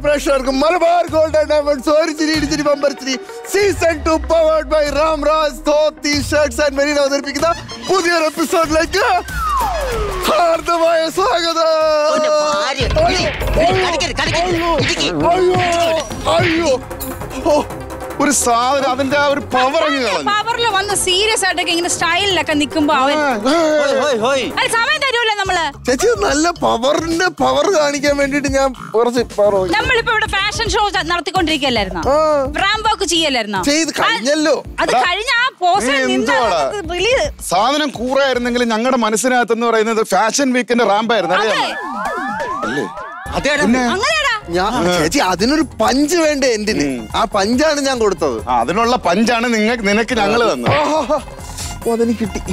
പ്രേക്ഷകർക്കും Malabar gold and diamonds ഒരു ചിരി ഇടിച്ചിരി പമ്പർച്ചിരി season two powered by Ram Raj dhoti shirts and Merin അവതരിപ്പിക്കുന്ന പുതിയൊരു എപ്പിസോഡിലേക്ക് ഹാർദമായ സ്വാഗതം ഓന്റെ ഭാര്യ. ഇടി, ഇടി, കടിക്കരുത്, കടിക്കരുത്. ഇടിക്ക്. അയ്യോ അയ്യോ ഓ, ഒരു സാധനം അതിന്റെ ആ ഒരു പവർ അങ്ങ് കളഞ്ഞു പവറിൽ വന്ന് സീരിയസ് ആയിട്ടൊക്കെ ഇങ്ങനെ സ്റ്റൈലിലൊക്കെ നിക്കുമ്പോ അവൻ ഹോയ്, ഹോയ്, ഹോയ്. അല്ല സമയം തരൂല നമ്മള് ചേച്ചി നല്ല പവറിന്റെ പവർ കാണിക്കാൻ വേണ്ടിട്ട് ഞാൻ കുറച്ച് പവർ നമ്മളിപ്പോ ഇവിടെ ഫാഷൻ ഷോ നടത്തിക്കൊണ്ടിരിക്കല്ലായിരുന്നോ ആ. റാംബോക്ക് ചെയ്യല്ലായിരുന്നോ ചെയ്ത് കഴിഞ്ഞല്ലോ അത് എടാ, കഴിഞ്ഞ ആ പോസ്റ്റ് നീ നിന്ന് എന്തുവാടാ? റിലീസ് സാധനം കൂറായിരുന്നെങ്കിൽ ഞങ്ങളുടെ മനസ്സിനകത്ത് എന്ന് പറയുന്നത് ഫാഷൻ വീക്കിന്റെ റാമ്പായിരുന്നു അതെ അറിയാമോ അല്ലേ അതേടാ. അങ്ങനെയാടാ ഞാൻ ചേച്ചി അതിനൊരു പഞ്ച് വേണ്ടേ എന്തിന് ആ പഞ്ചാണ് ഞാൻ കൊടുത്തത് ആ, അതിനുള്ള പഞ്ചാണ് നിങ്ങൾക്ക് നിനക്ക് ഞങ്ങൾ തന്നത് ആഹാഹാ. ഓ, അതെനിക്ക് കിട്ടി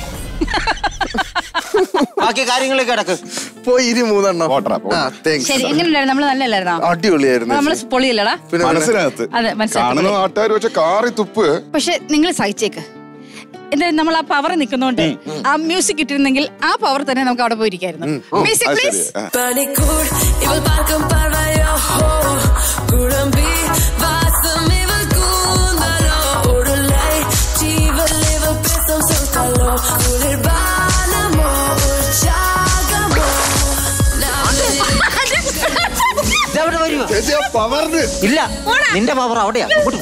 ബാക്കി കാര്യങ്ങളൊക്കെ കിടക്ക് പോയി ഇരി മൂന്നെണ്ണം പോട്ടെടാ, പോട്ടെ. ആ, thanks. ശരി എങ്ങനെയുണ്ടായിരുന്നു നമ്മള് നല്ലല്ലായിരുന്നോ അടിപൊളിയായിരുന്നു നമ്മള് ചേച്ചി. പൊളിയല്ലടാ പിന്നെ മനസ്സിനകത്ത് അതെ, മനസ്സിനകത്ത് കാണുന്ന നാട്ടുകാർ പക്ഷെ കാറി തുപ്പ് പക്ഷെ നിങ്ങൾ സഹിച്ചേക്ക് എന്തായാലും നമ്മൾ ആ പവർ നിൽക്കുന്നോണ്ട് ആ മ്യൂസിക് ഇട്ടിരുന്നെങ്കിൽ ആ പവർ തന്നെ നമുക്ക് അവിടെ പോയിരിക്കായിരുന്നു മ്യൂസിക് അത് ശരി പ്ലീസ് ആ. Panikur, ivel parken parvayo Kulambi, vasam ivel kundalo Orulay, chivel ivel pesam soltalo Kulir banamo, uchagamo ഇതെവിടെ വരുവോ ചേച്ചി ആ പവറിന് ഇല്ല നിന്റെ പവർ അവിടെയാ അങ്ങോട്ട് പോ.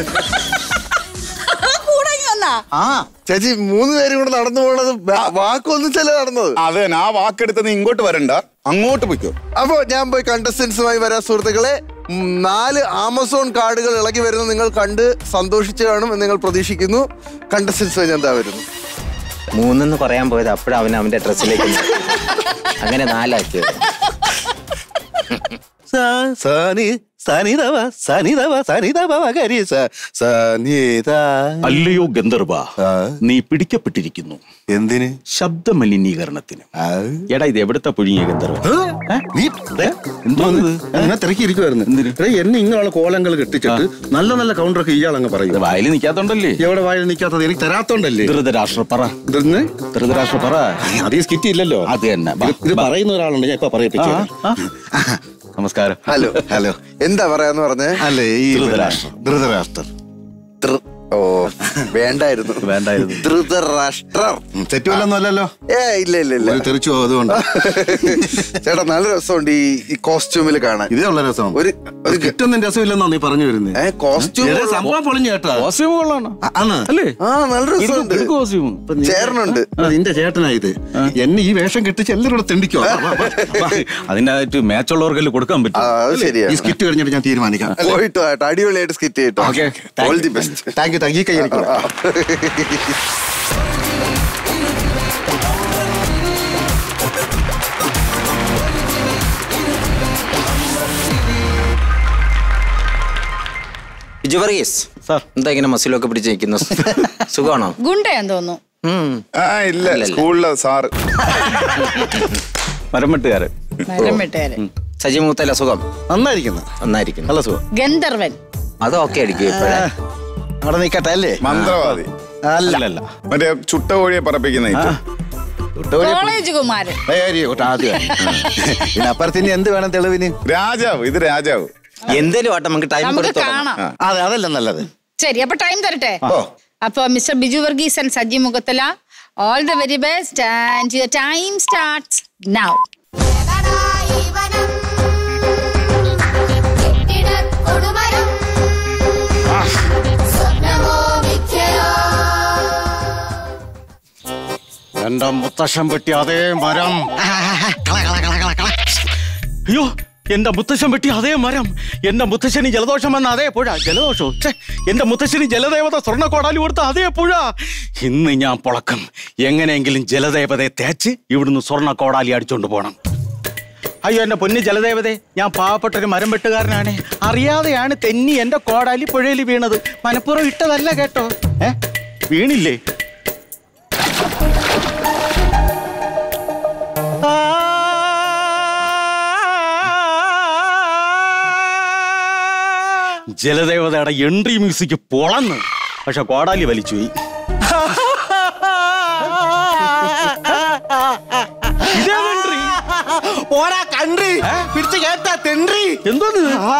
കൂടെ ഇങ്ങ് വന്നാ ആ ചേച്ചി മൂന്ന് പേരും കൂടെ നടന്നു പോണത് വാ- വാക്കൊന്നിച്ചല്ലേ നടന്നത് അത് തന്നെ ആ വാക്കെടുത്ത് നീ ഇങ്ങോട്ട് വരണ്ട അങ്ങോട്ട് പൊയ്ക്കോ അപ്പോ ഞാൻ പോയി കണ്ടസ്റ്റൻസുമായി വരാൻ സുഹൃത്തുക്കളെ ഉം, നാല് ആമസോൺ കാർഡുകൾ ഇളകി വരുന്നത് നിങ്ങൾ കണ്ട് സന്തോഷിച്ചു കാണും എന്ന് നിങ്ങൾ പ്രതീക്ഷിക്കുന്നു കണ്ടസ്റ്റൻസുമായി ഞാൻ എന്താ വരുന്നു മൂന്നെന്ന് പറയാൻ പോയത് അപ്പോഴാ അവൻ അവന്റെ ഡ്രസ്സിലേക്ക് അങ്ങനെ നാലാക്കിയത് സനി സനിതവ സനിതവ സനിതവ മകരി സനിത അല്ലയോ ഗന്ധർവ ആ. നീ പിടിക്കപ്പെട്ടിരിക്കുന്നു എന്തിന് ശബ്ദ മലിനീകരണത്തിന് എടാ ഇത് എവിടുത്തെ പുഴുങ്ങിയ ഗന്ധർവ നീ ദേ, എന്തോന്ന് ഇത്? ഞാൻ തിരക്കിയിരിക്കുവായിരുന്നു എടേ, എന്നെ ഇങ്ങനെയുള്ള കോലങ്ങൾ കെട്ടിച്ചിട്ട് നല്ല നല്ല കൗണ്ടറൊക്കെ ഇയാളങ്ങ് പറയും ഇത് വായിൽ നിൽക്കാത്തോണ്ടല്ലേ എവിടെ വായിൽ നിൽക്കാത്തത് എനിക്ക് തരാത്തോണ്ടല്ലേ ധൃതരാഷ്ട്ര പറ ഇതെന്ന് ധൃതരാഷ്ട്ര പറ അതേ സ്കിറ്റ് ഇല്ലല്ലോ അത് തന്നെ ബാ, ഇത് ഇത് ബാ. പറയുന്ന ഒരാളുണ്ട് ഞാൻ ഇപ്പൊ പറയിപ്പിച്ചു ആ, ആ. നമസ്കാരം ഹലോ ഹലോ എന്താ പറയാന്ന് പറഞ്ഞേ അല്ലേ ഈ ധൃതരാഷ്ട്രം. ധൃതരാഷ്ട്രം ധൃ- ഓ വേണ്ടായിരുന്നു വേണ്ടായിരുന്നു. ധൃതരാഷ്ട്രർ തെറ്റ് വല്ലൊന്നും അല്ലല്ലോ ഏ ഇല്ല ഇല്ല ഇല്ല ഒരു തെറിച്ചു പോകും, അതുകൊണ്ട് ചേട്ടാ നല്ല രസമുണ്ട് ഈ ഈ കോസ്റ്റ്യൂമിൽ കാണാൻ ഇതേ ഉള്ള രസം ഒരു ഒരു കിട്ടുന്നതിന്റെ രസമില്ലെന്നാ നീ പറഞ്ഞു വരുന്നത് ഏ കോസ്റ്റ്യൂം സംഭവം പൊളിഞ്ഞു കേട്ടാ കോസ്റ്റ്യൂം കൊള്ളാണ് ആ, ആണോ? അല്ലേ ആ നല്ല രസമുണ്ട് ഇത് കോസ്റ്റ്യൂം ഇപ്പൊ നീ- ചേർന്നുണ്ട് ആ, നിന്റെ ചേട്ടനാ ഇത് എന്നെ ഈ വേഷം കെട്ടിച്ച് എല്ലാവരും കൂടെ തെണ്ടിക്കോ അതിനകത്ത് മാച്ചുള്ളവർക്കല്ലേ കൊടുക്കാൻ ആ പറ്റും അത് ഈ ശരിയാണ് സ്കിറ്റ് കഴിഞ്ഞിട്ട് ഞാൻ തീരുമാനിക്കാം പോയിട്ട് വാ കേട്ടോ അടിപൊളിയായിട്ട് സ്കിറ്റ് ചെയ്തിട്ടോ Okay, thank all you. The best thank you thank you കൈ എനിക്കോളാം ജുവറീസ് സാർ. എന്താ ഇങ്ങനെ മസിലൊക്കെ പിടിച്ച് നിൽക്കുന്നു സുഖമാണോ ഗുണ്ടയാന്ന് തോന്നുന്നു ഉം. ആ ഇല്ല അല്ലല്ല. സ്കൂളിലെ സാറ് മരം വെട്ടുകാരൻ മരം വെട്ടുകാരൻ സജി മൂത്തല്ല സുഖം നന്നായിരിക്കുന്നു നന്നായിരിക്കുന്നു നല്ല സുഖം ഗന്ധർവൻ അത് ഓക്കെ അടിക്കും ഇപ്പോഴേ അവിടെ നിൽക്കട്ടെ അല്ലേ മന്ത്രവാദി അല്ല അല്ലല്ല മറ്റേ ചുട്ട കോഴിയെ പറപ്പിക്കുന്ന ഇപ്പം. കോളേജ് കുമാരൻ ആദ്യം പിന്നെ അപ്പുറത്തിന് എന്ത് വേണം തെളിവിന് രാജാവ് ഇത് രാജാവ് എന്തേലും ആട്ടെ നമുക്ക് ടൈം നമുക്ക് കൊടുത്തു കാണാം അതെ അതല്ല നല്ലത് ശരി അപ്പൊ ടൈം തരട്ടെ ഓ. അപ്പൊ mister Biju Varghese and Saji Mukhathala all the very best and your time starts now ീവനം കെട്ടിടക്കൊടുമരം സ്വപ്നമോ മിഥ്യയോ എന്റെ മുത്തശ്ശൻ വെട്ടി അതേ മരം അയ്യോ എന്റെ മുത്തശ്ശൻ വെട്ടി അതേ മരം എന്റെ മുത്തശ്ശന് ജലദോഷം വന്ന അതേ പുഴ ജലദോഷോ ഛെ, എന്റെ മുത്തശ്ശന് ജലദേവത സ്വർണ്ണ കോടാലി കൊടുത്ത അതേ പുഴ ഇന്ന് ഞാൻ പൊളക്കും എങ്ങനെയെങ്കിലും ജലദേവതയെ തേച്ച് ഇവിടുന്ന് സ്വർണ്ണ കോടാലി അടിച്ചോണ്ട് പോണം അയ്യോ എന്റെ പൊന്ന് ജലദേവതേ ഞാൻ പാവപ്പെട്ട ഒരു മരം വെട്ടുകാരനാണ് അറിയാതെയാണ് തെന്നി എന്റെ കോടാലി പുഴയിൽ വീണത് മനപ്പുറം ഇട്ടതല്ല കേട്ടോ ഏ വീണില്ലേ ജലദേവതയുടെ എൻട്രി മ്യൂസിക് പൊളന്ന് പക്ഷെ കോടാലി വലിച്ചുപോയി ഇതേ entry. ഓരാ കൺട്രി പിടിച്ച് കേട്ടാ തെണ്ടി എന്തോന്ന്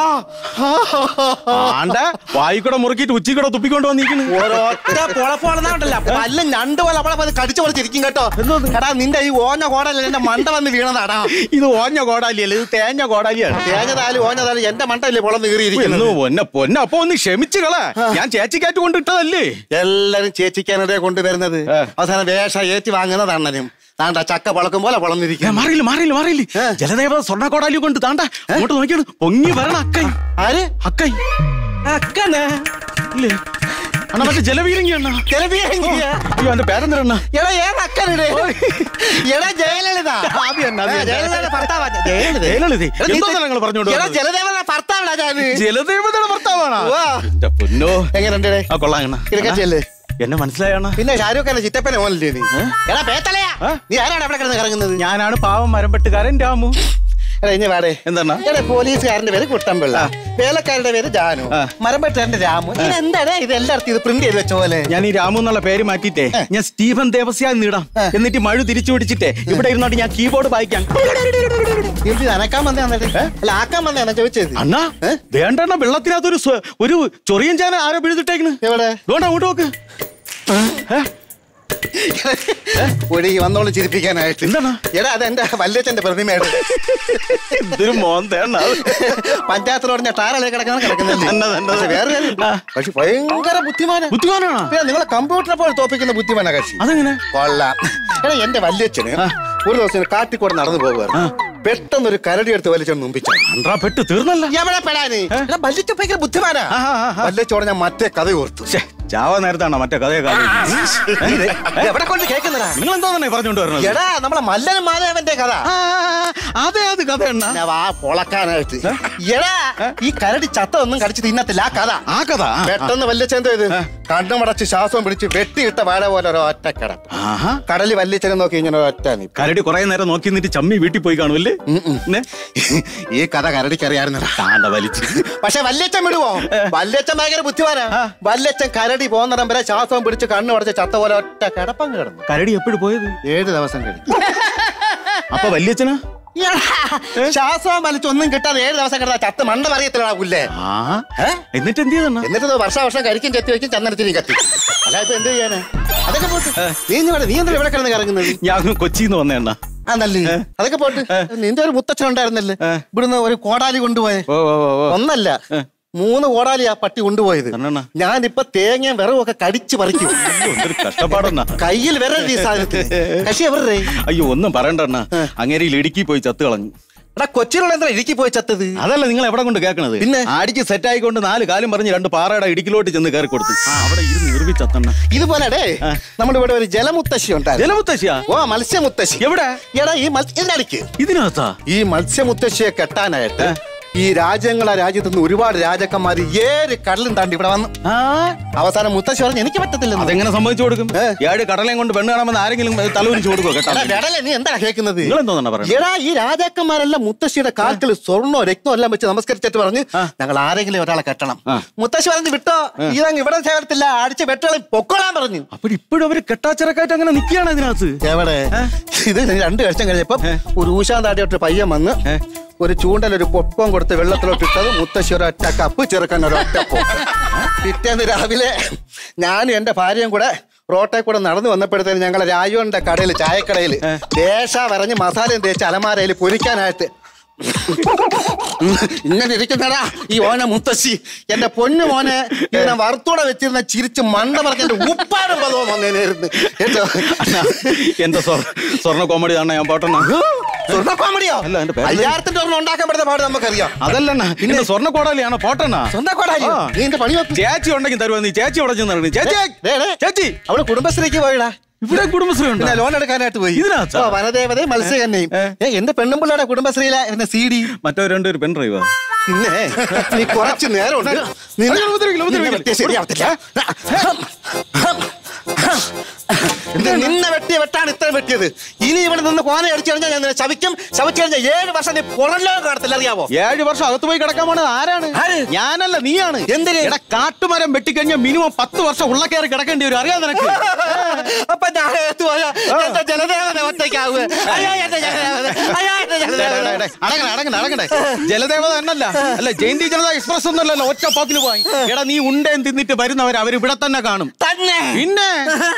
ആണ്ട വായിക്കൂടെ മുറുക്കിട്ട് ഉച്ചക്കൂടെ തുപ്പിക്കൊണ്ട് വന്നിരിക്കുന്നു ഒരൊറ്റ പൊളപ്പോളെന്നാണ്ടല്ല പല്ല ഞണ്ട് പോലെ അവളെ വന്ന് കടിച്ചു പൊളിച്ചിരിക്കും കേട്ടോ എടാ നിന്റെ ഈ ഓഞ്ഞ കോടല്ല എന്റെ മണ്ട വന്ന് വീണതാടാ ഇത് ഓഞ്ഞ കോടാലിയല്ല ഇത് തേഞ്ഞ കോടാലിയാണ് തേഞ്ഞതായാലും ഓഞ്ഞതായാലും എന്റെ മണ്ടല്ലേ പൊളന്ന് എന്ന് കീറിയിരിക്കുന്നു പൊന്ന പൊന്ന അപ്പൊ ഒന്ന് ക്ഷമിച്ചു കള ഞാൻ ചേച്ചിക്കാറ്റ് കൊണ്ടിട്ടതല്ലേ എല്ലാരും ചേച്ചിക്കാനിടെ കൊണ്ടുവരുന്നത് ഏ. അവസാനം വേഷ ഏറ്റി വാങ്ങുന്നത് അണ്ണനും താണ്ട ചക്ക പൊളക്കും പോലെ ഏ, പൊളന്നിരിക്കും മാറിയില്ല മാറിയില്ല മാറിയില്ല ഏ. ജലദേവത സ്വർണ്ണ കോടാലി കൊണ്ട് താണ്ട അങ്ങോട്ട് നോക്കിയാണ് പൊങ്ങി വരണ അക്കൈ ആര് അക്കൈ അക്കനെ ഇല്ലേ അണ്ണാ മറ്റേ ജലവീരങ്കി അണ്ണ ജലബീരങ്കിയാ? അയ്യോ എന്റെ പേരെന്തരണ്ണ എടാ ഏത് അക്കനിടെ എടാ ജയലളിത അത് തന്നെ, അത് ആ, തന്നെ. ജയലളിതയുടെ ഭർത്താവാ ജയലളിത ജയലളിത എടാ, നീ എന്തോന്നാ നിങ്ങൾ പറഞ്ഞോണ്ട് എടാ വന്നത്? ജലദേവയുടെ ഭർത്താവിടാ ഞാന് ജലദേവതയുടെ ഭർത്താവാണ് ഉവ്വ. എന്റെ പൊന്നോ എങ്ങനെയുണ്ട് ആ കൊള്ളാം അണ്ണ ക്രിക്കറ്റ് അല്ലേ എന്നെ മനസ്സിലായണ്ണ പിന്നെ ഷാരൂഖ് ഖാന്റെ ചിറ്റപ്പനെ മോനല്ലേ നീ എടാ പേത്തലയാ ആ? നീ ആരാണ് അവിടെ കിടന്ന് കറങ്ങുന്നത് ഞാനാണ് പാവം മരംപെട്ടുകാരൻ രാമു എടാ ഇനി വാടേ എന്താണ് എടാ പോലീസുകാരന്റെ പേര് കുട്ടമ്പിള്ള വേലക്കാരുടെ പേര് ജാനു ആ. മരംപെട്ടുകാരന്റെ രാമു ഇത് എന്താടാ ഇത് എല്ലായിടത്തും ഇത് പ്രിന്റ് ചെയ്ത് വെച്ച പോലെ ഞാൻ ഈ രാമു എന്നുള്ള പേര് മാറ്റിട്ടേ ഞാൻ സ്റ്റീഫൻ ദേവസ്യ നീടാം എന്നിട്ട് മഴ തിരിച്ചു പിടിച്ചിട്ടേ ഇവിടെ ഇരുന്നോട്ട് ഞാൻ കീബോർഡ് വായിക്കാം ഇത് അനക്കാൻ വന്നേ അല്ല ആക്കാൻ വന്നേ ചോദിച്ചത് അണ്ണാ ഏ? വേണ്ടെണ്ണ വെള്ളത്തിനകത്തൊരു സ്വ- ഒരു ചൊറിയൻ ചാന ആരോ പിഴുതിട്ടേക്കണ് എവിടെ അതുകൊണ്ട് അങ്ങോട്ട് നോക്ക് ഒഴുകി വന്നോളും ചിരിപ്പിക്കാനായിട്ട് എന്താണ്? എടാ അത് എന്റെ വല്യച്ഛന്റെ പ്രതിമയാണ് എന്തൊരു മോന്തേണ്ണ പഞ്ചായത്തിൽ പറഞ്ഞ ടാറളെ കിടക്കുന്ന കിടക്കുന്നില്ലേ തന്നെ, തന്നെ. പക്ഷെ വേറെ കാര്യം. ആ. പക്ഷെ ഭയങ്കര ബുദ്ധിമാനാ ബുദ്ധിമാനാണോ പിന്നെ നിങ്ങളെ കമ്പ്യൂട്ടറെ പോലെ തോപ്പിക്കുന്ന ബുദ്ധിമാനാ കക്ഷി അതെങ്ങനെ കൊള്ളാം എടാ എന്റെ വല്യച്ഛന് ഒരു ദിവസം കാട്ടിക്കൂടെ നടന്നു പോകുമായിരുന്നു പെട്ടെന്ന് ഒരു കരടി എടുത്ത് വലിച്ചോണ്ട് മുമ്പിച്ചു അണ്ട്രാ പെട്ട് തീർന്നല്ല എവിടെ പെടാന് എടാ വല്യച്ഛ ഭയങ്കര ബുദ്ധിമാനാ ആ, ആ, ആ. വല്യച്ചോടെ ഞാൻ മറ്റേ കഥ ഓർത്തു ശ്ശേ, ചാവ നേരത്താണോ മറ്റേ കഥയെ ഇത് എവിടെ കൊണ്ട് കേൾക്കുന്നടാ നിങ്ങൾ എന്തോന്നെ പറഞ്ഞോണ്ട് വരണത് എടാ നമ്മളെ മല്ലനും മാധവന്റെ കഥ ആ, അതെ അത് കഥ എണ്ണ ഞാൻ വാ പൊളക്കാനായിട്ട് എടാ ഈ കരടി ചത്തതൊന്നും കടിച്ച് തിന്നത്തില്ല ആ കഥ ആ കഥ ആ, ആ. പെട്ടെന്ന് വല്യച്ഛൻ എന്തോ ഇത് കണ്ണുമടച്ച് ശ്വാസം പിടിച്ച് വെട്ടിയിട്ട വാഴ പോലെ ഒരു ഒറ്റ കിടപ്പ് ആഹാ കടല് വല്യച്ഛനെ നോക്കി ഇങ്ങനെ ഒറ്റ നിപ്പ്. കരടി കുറെ നേരം നോക്കി നിന്നിട്ട് ചമ്മി വീട്ടിൽ പോയി കാണുമല്ലേ പിന്നെ ഈ കഥ കരടിക്ക് അറിയാറുന്നടാ താണ്ട വലിച്ച് പക്ഷെ വല്യച്ഛൻ വിടുവോ വല്യച്ഛൻ ഭയങ്കര ബുദ്ധിമാനാ വല്യച്ഛൻ കരടി പോകുന്നിടം വരെ ശ്വാസം പിടിച്ച് കണ്ണു അടച്ച് ചത്ത പോലെ ഒറ്റ കിടപ്പങ്ങ് കിടന്നു കരടി എപ്പോഴും പോയത് ഏഴ് ദിവസം കഴിഞ്ഞു അപ്പൊ വല്യച്ഛനാ ശ്വാസവും വലിച്ചൊന്നും കിട്ടാതെ ഏഴ് ദിവസം കിടന്ന ചത്ത മണ്ട പറയത്തില്ലടാ പുല്ലേ ആ ഏ? എന്നിട്ട് എന്ത് ചെയ്തെണ്ണ എന്നിട്ട് ഇത് വർഷാവർഷം കരിക്കും ചെത്തി വെക്കും ചന്ദനത്തിനും കത്തി അല്ല ഇപ്പൊ എന്ത് ചെയ്യാനാ അതൊക്കെ പോട്ട് നീ ഇന്ന് ഇവിടെ- നീ എന്താ ഇവിടെ കിടന്ന് കറങ്ങുന്നത് ഞാൻ കൊച്ചിന്ന് വന്ന എണ്ണ ആ നല്ലേ അതൊക്കെ പോട്ട് നിന്റെ ഒരു മുത്തച്ഛൻ ഉണ്ടായിരുന്നല്ലേ ഇവിടുന്ന് ഒരു കോടാലി കൊണ്ടുപോയെ ഓ ഓ ഓ, ഓ ഒന്നല്ല മൂന്ന് കോടാലി ആ പട്ടി കൊണ്ടുപോയത് കണ്ണണ്ണ. ഞാനിപ്പൊ തേങ്ങയും വിറവും ഒക്കെ കടിച്ചു പറിക്കും അയ്യോ, എന്തൊരു കഷ്ടപ്പാടെണ്ണ കയ്യിൽ വിരൽ ഈ സാധനത്തിന് കശി എവരുടെ അയ്യോ ഒന്നും പറയണ്ടെണ്ണ അങ്ങേരി ഇടുക്കി പോയി ചത്ത് കളഞ്ഞു എടാ കൊച്ചിയിലുള്ള എന്താ ഇടുക്കി പോയി ചത്തത് അതല്ല നിങ്ങൾ എവിടെ കൊണ്ട് കേൾക്കണത് പിന്നെ? അടിക്ക് സെറ്റ് ആയിക്കൊണ്ട് നാല് കാലും പറഞ്ഞ് രണ്ട് പാറയുടെ ഇടുക്കിലോട്ട് ചെന്ന് കയറി കൊടുത്തു അവിടെ ഇരുന്ന് നിർവി ചത്തണ്ണ ഇതുപോലെ ഡേ നമ്മുടെ ഇവിടെ ഒരു ജലമുത്തശ്ശി ഉണ്ടായിരുന്നു ജലമുത്തശ്ശിയാ ഓ മത്സ്യമുത്തശ്ശി എവിടെ എടാ ഈ മത്സ്യ ഇതിനടിക്ക് ഇതിനകത്താ ഈ മത്സ്യമുത്തശ്ശിയെ കെട്ടാനായിട്ട് ഈ രാജ്യങ്ങളെ രാജ്യത്ത് നിന്ന് ഒരുപാട് രാജാക്കന്മാർ ഏഴ് കടലും താണ്ടി ഇവിടെ വന്നു ആ അവസാനം മുത്തശ്ശി പറഞ്ഞു എനിക്ക് പറ്റത്തില്ല അതെങ്ങനെ സംഭവിച്ചു കൊടുക്കും ഏ. ഏഴ് കടലയും കൊണ്ട് പെണ്ണ് കാണുമ്പോൾ ആരെങ്കിലും തലവരിച്ചു കൊടുക്കോ കേട്ടോ നീ എന്താ കേൾക്കുന്നത് നിങ്ങൾ എന്തോന്നാ പറയുന്നത് എടാ ഈ രാജാക്കന്മാരെല്ലാം മുത്തശ്ശിയുടെ കാൽക്കൽ സ്വർണ്ണോ രക്തമോ എല്ലാം വെച്ച് നമസ്കരിച്ചിട്ട് പറഞ്ഞ് ഞങ്ങൾ ആരെങ്കിലും ഒരാളെ കെട്ടണം ആ. മുത്തശ്ശി പറഞ്ഞു വിട്ടോ ഇതങ്ങ് ഇവിടെ ചേർത്തില്ല അടിച്ച് വെട്ടോളം പൊക്കോളാൻ പറഞ്ഞു അപ്പൊ ഇപ്പോഴും അവര് കെട്ടാച്ചിറക്കായിട്ട് അങ്ങനെ നിൽക്കുകയാണ് ഇതിനകത്ത് എവിടെ ഇത് രണ്ട് കഴിച്ചം കഴിഞ്ഞപ്പോ ഒരു ഊശാന്താടിയോട്ട് പയ്യൻ വന്ന് ഒരു ചൂണ്ടൽ ഒരു പൊപ്പം കൊടുത്ത് വെള്ളത്തിലോട്ട് ഇട്ടത് മുത്തശ്ശി ഒരൊറ്റ കപ്പ് ചെറുക്കൻ ഒരൊറ്റ പൊക്കം പിറ്റേന്ന് രാവിലെ ഞാനും എന്റെ ഭാര്യയും കൂടെ റോട്ടെ കൂടെ നടന്നു വന്നപ്പോഴത്തേന് ഞങ്ങളെ രാജുവിന്റെ കടയിൽ ചായക്കടയിൽ ദേശ വരഞ്ഞ് മസാലയും തേച്ച് അലമാരയിൽ പൊരിക്കാനായിട്ട് ഇങ്ങനെ ഇരിക്കുന്നടാ ഈ ഓന മുത്തശ്ശി എന്റെ പൊന്നു മോനെ ഇങ്ങനെ വറുത്തൂടെ വെച്ചിരുന്ന ചിരിച്ച് മണ്ട പറഞ്ഞ എന്റെ ഉപ്പാടും പദവും വന്നേനായിരുന്നു കേട്ടോ അണ്ണാ, എന്റെ സ്വർ- സ്വർണ്ണ കോമഡി കാണാൻ ഞാൻ പോട്ടെണ്ണ സ്വർണ്ണ കോമഡിയോ അല്ല, എന്റെ പേര് അയ്യായിരത്തിന്റെ ഒരെണ്ണം ഉണ്ടാക്കാൻ പറ്റുന്ന പാട് നമുക്കറിയാം അതല്ലണ്ണ പിന്നെ സ്വർണ്ണ കോടാലിയാണ് പോട്ടെണ്ണ സ്വന്തം കോടാലിയോ ആ. നീ എന്റെ പണി വെക്ക്. ചേച്ചി ഉണ്ടെങ്കിൽ തരുവാ നീ ചേച്ചി അവിടെ ചെന്ന് ഇറങ്ങി ചേച്ചി ദേ, ദേ. ചേച്ചി അവള് കുടുംബശ്രീക്ക് പോയിടാ ഇവിടെ കുടുംബശ്രീ ഉണ്ട് പിന്നെ ലോൺ എടുക്കാനായിട്ട് പോയി ഇതിനകത്താ? ഓ, വനദേവതയും മത്സ്യകന്യയും ഏ എന്റെ പെണ്ണുമ്പിള്ളയുടെ കുടുംബശ്രീയിലെ പിന്നെ സി ഡി മറ്റോ രണ്ടൊരു പെൻ ഡ്രൈവാ പിന്നെ നീ കുറച്ച് നേരമുണ്ട് നിന്നെ- അയ്യോ, ഉപദ്രവിക്കില്ല, ഉപദ്രവിക്കില്ല. നിന്നെ വെട്ടിയാ ശരിയാവത്തില്ല ഇത് നിന്നെ വെട്ടിയ വെട്ടാണ് ഇത്ര വെട്ടിയത് ഇനി ഇവിടെ നിന്ന് കോന അടിച്ചു കഴിഞ്ഞാൽ ഞാൻ നിന്നെ ശവിക്കും ശവിച്ചു കഴിഞ്ഞാൽ ഏഴ് വർഷം നീ പുറല്ലോ കാണത്തില്ല അറിയാവോ ഏഴ് വർഷം അകത്ത് പോയി കിടക്കാൻ പോണത് ആരാണ് ആര്? ഞാനല്ല നീയാണ് എന്തിന്? എടാ കാട്ടുമരം വെട്ടിക്കഴിഞ്ഞാൽ മിനിമം പത്ത് വർഷം ഉള്ള കയറി കിടക്കേണ്ടി വരും അറിയാം നിനക്ക് അപ്പൊ ഞാൻ അകത്ത് പോയാ എന്റെ ജലദേവത ഒറ്റയ്ക്കാവുക അയ്യോ എന്റെ ജലദേവത അയ്യോ എന്റെ ഡേ, ഡേ, ഡേ, ജലദേവത ഡേ, അടങ്ങണേ അടങ്ങണേ അടങ്ങണേ ജലദേവത എന്നല്ല അല്ല ജയന്തി ജനത എക്സ്പ്രസ് ഒന്നല്ലല്ലോ ഒറ്റ പോക്കിൽ പോയി എടാ നീ ഉണ്ടേം തിന്നിട്ട് വരുന്നവർ അവർ ഇവിടെ തന്നെ കാണും തന്നെ പിന്നെ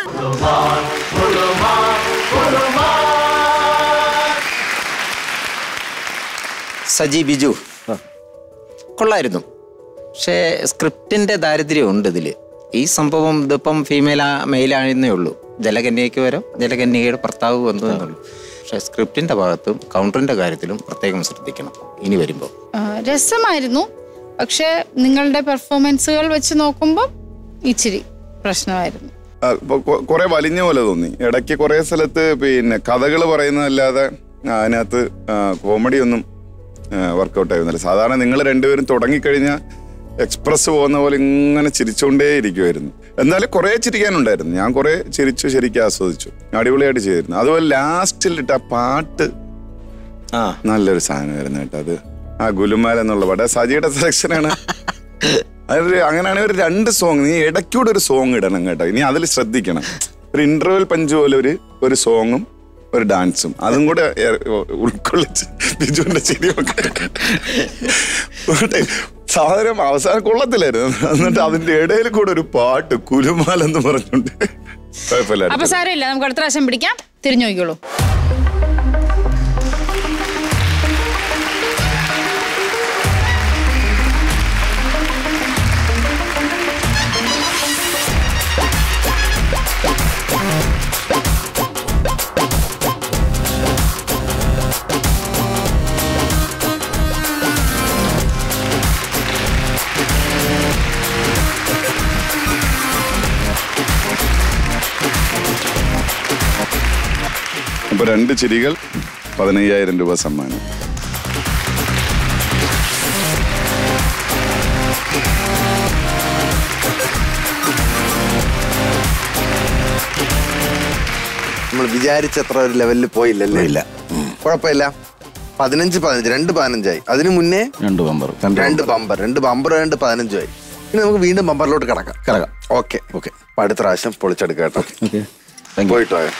സജി ബിജു കൊള്ളായിരുന്നു പക്ഷേ സ്ക്രിപ്റ്റിന്റെ ദാരിദ്ര്യം ഉണ്ട് ഇതില് ഈ സംഭവം ഇതിപ്പം ഫീമെയിൽ മെയിലാണെന്നേ ഉള്ളൂ ജലകന്യയ്ക്ക് വരും ജലകന്യകയുടെ ഭർത്താവ് വന്നു എന്നുള്ളൂ പക്ഷേ സ്ക്രിപ്റ്റിന്റെ ഭാഗത്തും കൗണ്ടറിന്റെ കാര്യത്തിലും പ്രത്യേകം ശ്രദ്ധിക്കണം ഇനി വരുമ്പോൾ ആ, രസമായിരുന്നു പക്ഷെ നിങ്ങളുടെ പെർഫോമൻസുകൾ വെച്ച് നോക്കുമ്പോൾ ഇച്ചിരി പ്രശ്നമായിരുന്നു ആ, ഇപ്പൊ കൊ- കുറെ വലിഞ്ഞ പോലെ തോന്നി ഇടയ്ക്ക് കുറെ സ്ഥലത്ത് പിന്നെ കഥകൾ പറയുന്നതല്ലാതെ ആ, അതിനകത്ത് കോമഡി ഒന്നും വർക്കൗട്ട് ആയിരുന്നില്ല സാധാരണ നിങ്ങൾ രണ്ടുപേരും തുടങ്ങിക്കഴിഞ്ഞാൽ എക്സ്പ്രസ് പോകുന്ന പോലെ ഇങ്ങനെ ചിരിച്ചുകൊണ്ടേ ഇരിക്കുമായിരുന്നു എന്നാലും കുറെ ചിരിക്കാനുണ്ടായിരുന്നു ഞാൻ കുറെ ചിരിച്ചു ശരിക്കും ആസ്വദിച്ചു അടിപൊളിയായിട്ട് ചെയ്തിരുന്നു അതുപോലെ ലാസ്റ്റിൽ ഇട്ട ആ പാട്ട് ആ നല്ലൊരു സാധനമായിരുന്നു കേട്ടോ അത് ആ ഗുലുമാല എന്നുള്ള പാട്ട് അത് സജിയുടെ സെലക്ഷനാണ് അതൊരു അങ്ങനെയാണെങ്കിൽ ഒരു രണ്ട് സോങ് നീ ഇടയ്ക്കൂടെ ഒരു സോങ് ഇടണം കേട്ടോ ഇനി അതിൽ ശ്രദ്ധിക്കണം ഒരു ഇന്റർവെൽ പഞ്ച് പോലെ ഒരു ഒരു സോങ്ങും ഒരു ഡാൻസും അതും കൂടെ ഏ- ഉൾക്കൊള്ളിച്ച് ബിജുവിന്റെ ശരിയൊക്കെ സാധനം അവസാനം കൊള്ളത്തില്ലായിരുന്നു എന്നിട്ട് അതിന്റെ ഇടയിൽ കൂടെ ഒരു പാട്ട് കുലുമാൽ എന്ന് പറഞ്ഞുകൊണ്ട് അപ്പൊ കുഴപ്പമില്ലായിരുന്നു സാരമില്ല നമുക്ക് അടുത്ത പ്രാവശ്യം പിടിക്കാം തിരിഞ്ഞു നോക്കിയോളൂ അപ്പൊ രണ്ട് ചിരികൾ പതിനയ്യായിരം രൂപ സമ്മാനം നമ്മൾ വിചാരിച്ചത്ര ഒരു ലെവലിൽ പോയില്ലല്ലേ ഇല്ല കുഴപ്പമില്ല പതിനഞ്ച് പതിനഞ്ച് രണ്ട് പതിനഞ്ചായി അതിനു മുന്നേ രണ്ട് ബമ്പർ രണ്ട് ബമ്പർ രണ്ട് ബമ്പർ രണ്ട് പതിനഞ്ചുമായി ഇനി നമുക്ക് വീണ്ടും ബമ്പറിലോട്ട് കിടക്കാം കിടക്കാം. ഓക്കെ ഓക്കെ അപ്പൊ അടുത്ത പ്രാവശ്യം പൊളിച്ചെടുക്കാം കേട്ടോ ഓക്കെ പോയിട്ട് പോയോ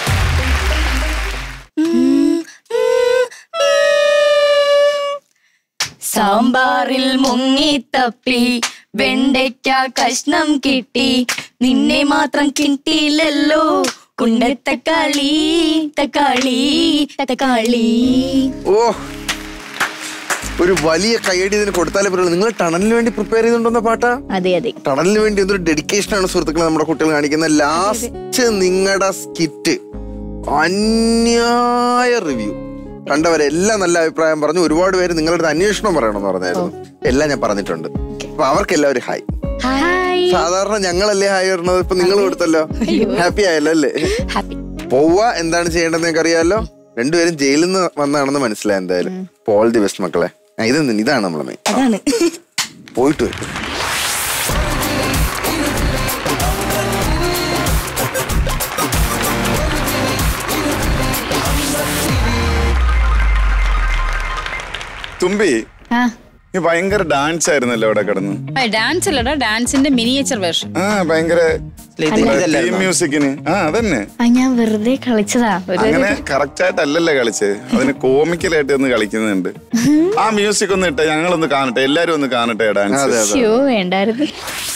സാമ്പാറിൽ മുങ്ങിത്തപ്പി വെണ്ടയ്ക്ക കഷ്ണം കിട്ടി നിന്നെ മാത്രം കിട്ടിയില്ലല്ലോ കുണ്ടത്തക്കാളി തക്കാളി തക്കാളി ഓ ഒരു വലിയ കൈയടി ഇതിന് കൊടുത്താലേ പറ്റുള്ളൂ നിങ്ങൾ ടണലിന് വേണ്ടി പ്രിപ്പയർ ചെയ്തിട്ടുണ്ടെന്ന പാട്ടാ അതെ അതെ ടണലിന് വേണ്ടി എന്തൊരു ഡെഡിക്കേഷൻ ആണ് സുഹൃത്തുക്കളെ നമ്മുടെ കുട്ടികൾ കാണിക്കുന്നത് ലാസ്റ്റ് നിങ്ങളുടെ സ്കിറ്റ് അന്യായ റിവ്യൂ കണ്ടവരെല്ലാം നല്ല അഭിപ്രായം പറഞ്ഞു ഒരുപാട് പേര് നിങ്ങളുടെ അടുത്ത് അന്വേഷണം പറയണമെന്ന് പറഞ്ഞായിരുന്നു എല്ലാം ഞാൻ പറഞ്ഞിട്ടുണ്ട് അപ്പൊ അവർക്ക് എല്ലാവരും ഹായ് ഹായ് സാധാരണ ഞങ്ങളല്ലേ ഹായ് പറഞ്ഞത് ഇപ്പൊ നിങ്ങൾ കൊടുത്തല്ലോ ഹാപ്പി ആയല്ലോ അല്ലേ ഹാപ്പി പോവുക എന്താണ് ചെയ്യേണ്ടത് നിങ്ങൾക്ക് അറിയാമല്ലോ രണ്ടുപേരും ജയിലിൽ നിന്ന് വന്നാണെന്ന് മനസ്സിലായി എന്തായാലും ഓൾ ദി ബെസ്റ്റ് മക്കളെ ആ, ഇത് ഇതാണ് നമ്മളെ മെയിൻ അതാണ് പോയിട്ട് വരും തുമ്പി ആ നീ ഭയങ്കര ഡാൻസ് ആയിരുന്നല്ലോ അവിടെ കിടന്ന് ഡാൻസ് അല്ലടാ ഡാൻസിന്റെ മിനിയേച്ചർ വേർഷൻ ആ ഭയങ്കര ഇത് ഇതല്ലായിരുന്നോ? മ്യൂസിക്കിന് ആ അതന്നെ ആ ഞാൻ വെറുതെ കളിച്ചതാ ഒരു അങ്ങനെ കറക്റ്റ് ആയിട്ടല്ലല്ലേ കളിച്ചത് അതിന് കോമിക്കലായിട്ട് ഒന്ന് കളിക്കുന്നുണ്ട് ആ മ്യൂസിക് ഒന്ന് ഇട്ടെ ഞങ്ങളൊന്ന് കാണട്ടെ എല്ലാരും ഒന്ന് കാണട്ടെ ഡാൻസ് അതെ അതെ ഷോ വേണ്ടായിരുന്നു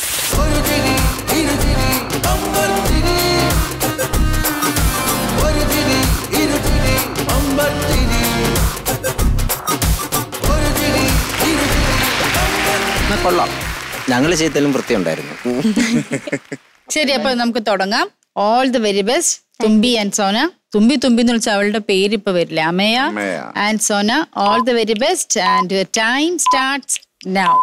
എന്നാ കൊള്ളാം ഞങ്ങൾ ചെയ്തതിലും വൃത്തിയുണ്ടായിരുന്നു ശരി അപ്പൊ നമുക്ക് തുടങ്ങാം all the very best Thumbi and Sona Thumbi Thumbi എന്ന് വിളിച്ച അവളുടെ പേര് ഇപ്പൊ വരില്ല Amaya Amaya. And Sona all the very best and time starts now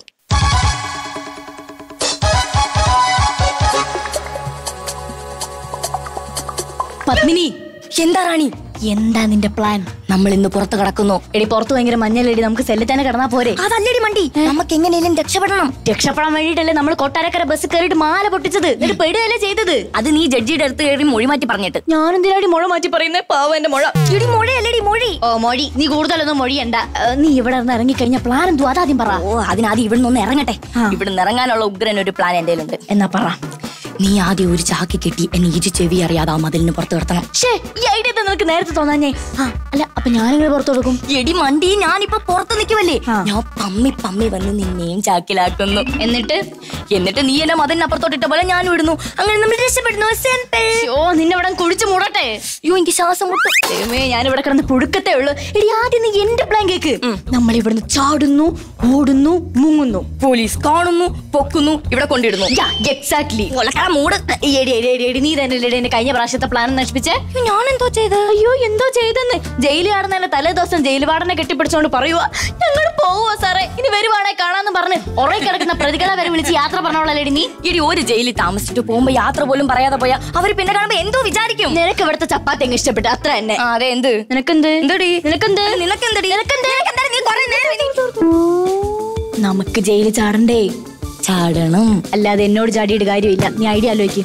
Padmini എന്താ റാണി എന്താ നിന്റെ പ്ലാൻ നമ്മൾ ഇന്ന് പുറത്ത് കിടക്കുന്നു എടി പുറത്ത് ഭയങ്കര മഞ്ഞലടി നമുക്ക് സെല്ലിൽ തന്നെ കിടന്നാ പോരെ അതല്ലടി മണ്ടി നമുക്ക് എങ്ങനെയും രക്ഷപ്പെടണം രക്ഷപ്പെടാൻ വേണ്ടിയിട്ടല്ലേ നമ്മൾ കൊട്ടാരക്കര ബസ് കയറിയിട്ട് മാല പൊട്ടിച്ചത് എന്നിട്ട് പെടുകയല്ലേ ചെയ്തത് അത് നീ ജഡ്ജിയുടെ അടുത്ത് കയറി മൊഴി മാറ്റി പറഞ്ഞിട്ട് ഞാൻ എന്തിനാടി മുഴ മാറ്റി പറയുന്നേ പാവ എന്റെ മുഴ ഇടി മൊഴിയല്ലടി മൊഴി ഓ മൊഴി നീ കൂടുതലൊന്നും മൊഴിയണ്ട ഏ, നീ ഇവിടെ നിന്ന് ഇറങ്ങിക്കഴിഞ്ഞ പ്ലാൻ എന്തു അതാദ്യം പറ ഓ അതിനാദ്യം ഇവിടുന്ന് ഒന്ന് ഇറങ്ങട്ടെ ഇവിടുന്ന് ഇറങ്ങാനുള്ള ഉഗ്രൻ ഒരു പ്ലാൻ എന്റെ ഉണ്ട് എന്നാ പറ നീ ആദ്യം ഒരു ചാക്കി കെട്ടി എന്നെ ഇജി ചെവി അറിയാതെ ആ മതിലിന് പുറത്ത് കിടത്തണം ഷേ ഈ ഐഡിയ നിനക്ക് നേരത്തെ തോന്നാഞ്ഞേ ആ അല്ല അപ്പൊ ഞാനിങ്ങനെ പുറത്തു കൊടുക്കും എടി മണ്ടി ഞാനിപ്പോ പുറത്ത് നിൽക്കുമല്ലേ ഞാൻ പമ്മി പമ്മി വന്ന് നിന്നെയും ചാക്കിലാക്കുന്നു എന്നിട്ട് എന്നിട്ട് നീ എന്നെ മതിലിനപ്പുറത്തോട്ട് ഇട്ട പോലെ ഞാൻ വിടുന്നു അങ്ങനെ നമ്മൾ രക്ഷപ്പെടുന്നു Simple. ഓ നിന്നെ ഇവിടെ കുഴിച്ചു മൂടട്ടെ അയ്യോ എനിക്ക് ശ്വാസം മുട്ടും ദൈവമേ ഞാൻ ഇവിടെ കിടന്ന് പുഴുക്കത്തേ ഉള്ളൂ എടി ആദ്യം നീ എന്റെ പ്ലാൻ കേക്ക് നമ്മൾ ഇവിടുന്ന് ചാടുന്നു ഓടുന്നു മുങ്ങുന്നു പോലീസ് കാണുന്നു പൊക്കുന്നു ഇവിടെ കൊണ്ടിടുന്നു എക്സാക്ട്ലി ഒലക്കട മൂട് എടി എടി എടി എടി നീ തന്നെ അല്ലേ എന്റെ കഴിഞ്ഞ പ്രാവശ്യത്തെ പ്ലാൻ നശിപ്പിച്ചേ ഞാൻ എന്തോ ചെയ്ത് അയ്യോ എന്തോ ചെയ്തെന്ന് ജയിലിൽ ആടുന്നതിന്റെ തലേ ദിവസം ജയിൽ വാർഡനെ കെട്ടിപ്പിടിച്ചോണ്ട് പറയുക ഞങ്ങൾ പോവുക സാറേ ഇനി വരുവാണെ കാണാന്ന് പറഞ്ഞ് ഉറങ്ങി കിടക്കുന്ന പ്രതികളെ വരെ വിളിച്ച് യാത്ര പറഞ്ഞോളല്ലേ നീ ഇടി ഒരു ജയിലിൽ താമസിച്ചിട്ട് പോകുമ്പോ യാത്ര പോലും പറയാതെ പോയാ അവര് പിന്നെ കാണുമ്പോ എന്തോ വിചാരിക്കും നിനക്ക് ഇവിടുത്തെ ചപ്പാത്തി അങ്ങ് ഇഷ്ടപ്പെട്ടു അത്ര തന്നെ ആ, അതെ എന്ത് നിനക്കെന്ത് എന്തടി നിനക്കെന്ത് നിനക്കെന്തടി നിനക്കെന്ത് നീ കുറേ നേരം ഇനി- നമുക്ക് ജയിലിൽ ചാടണ്ടേ ചാടണം അല്ലാതെ എന്നോട് ചാടിയിട്ട് കാര്യമില്ല നീ ഐഡിയ ആലോചിക്ക്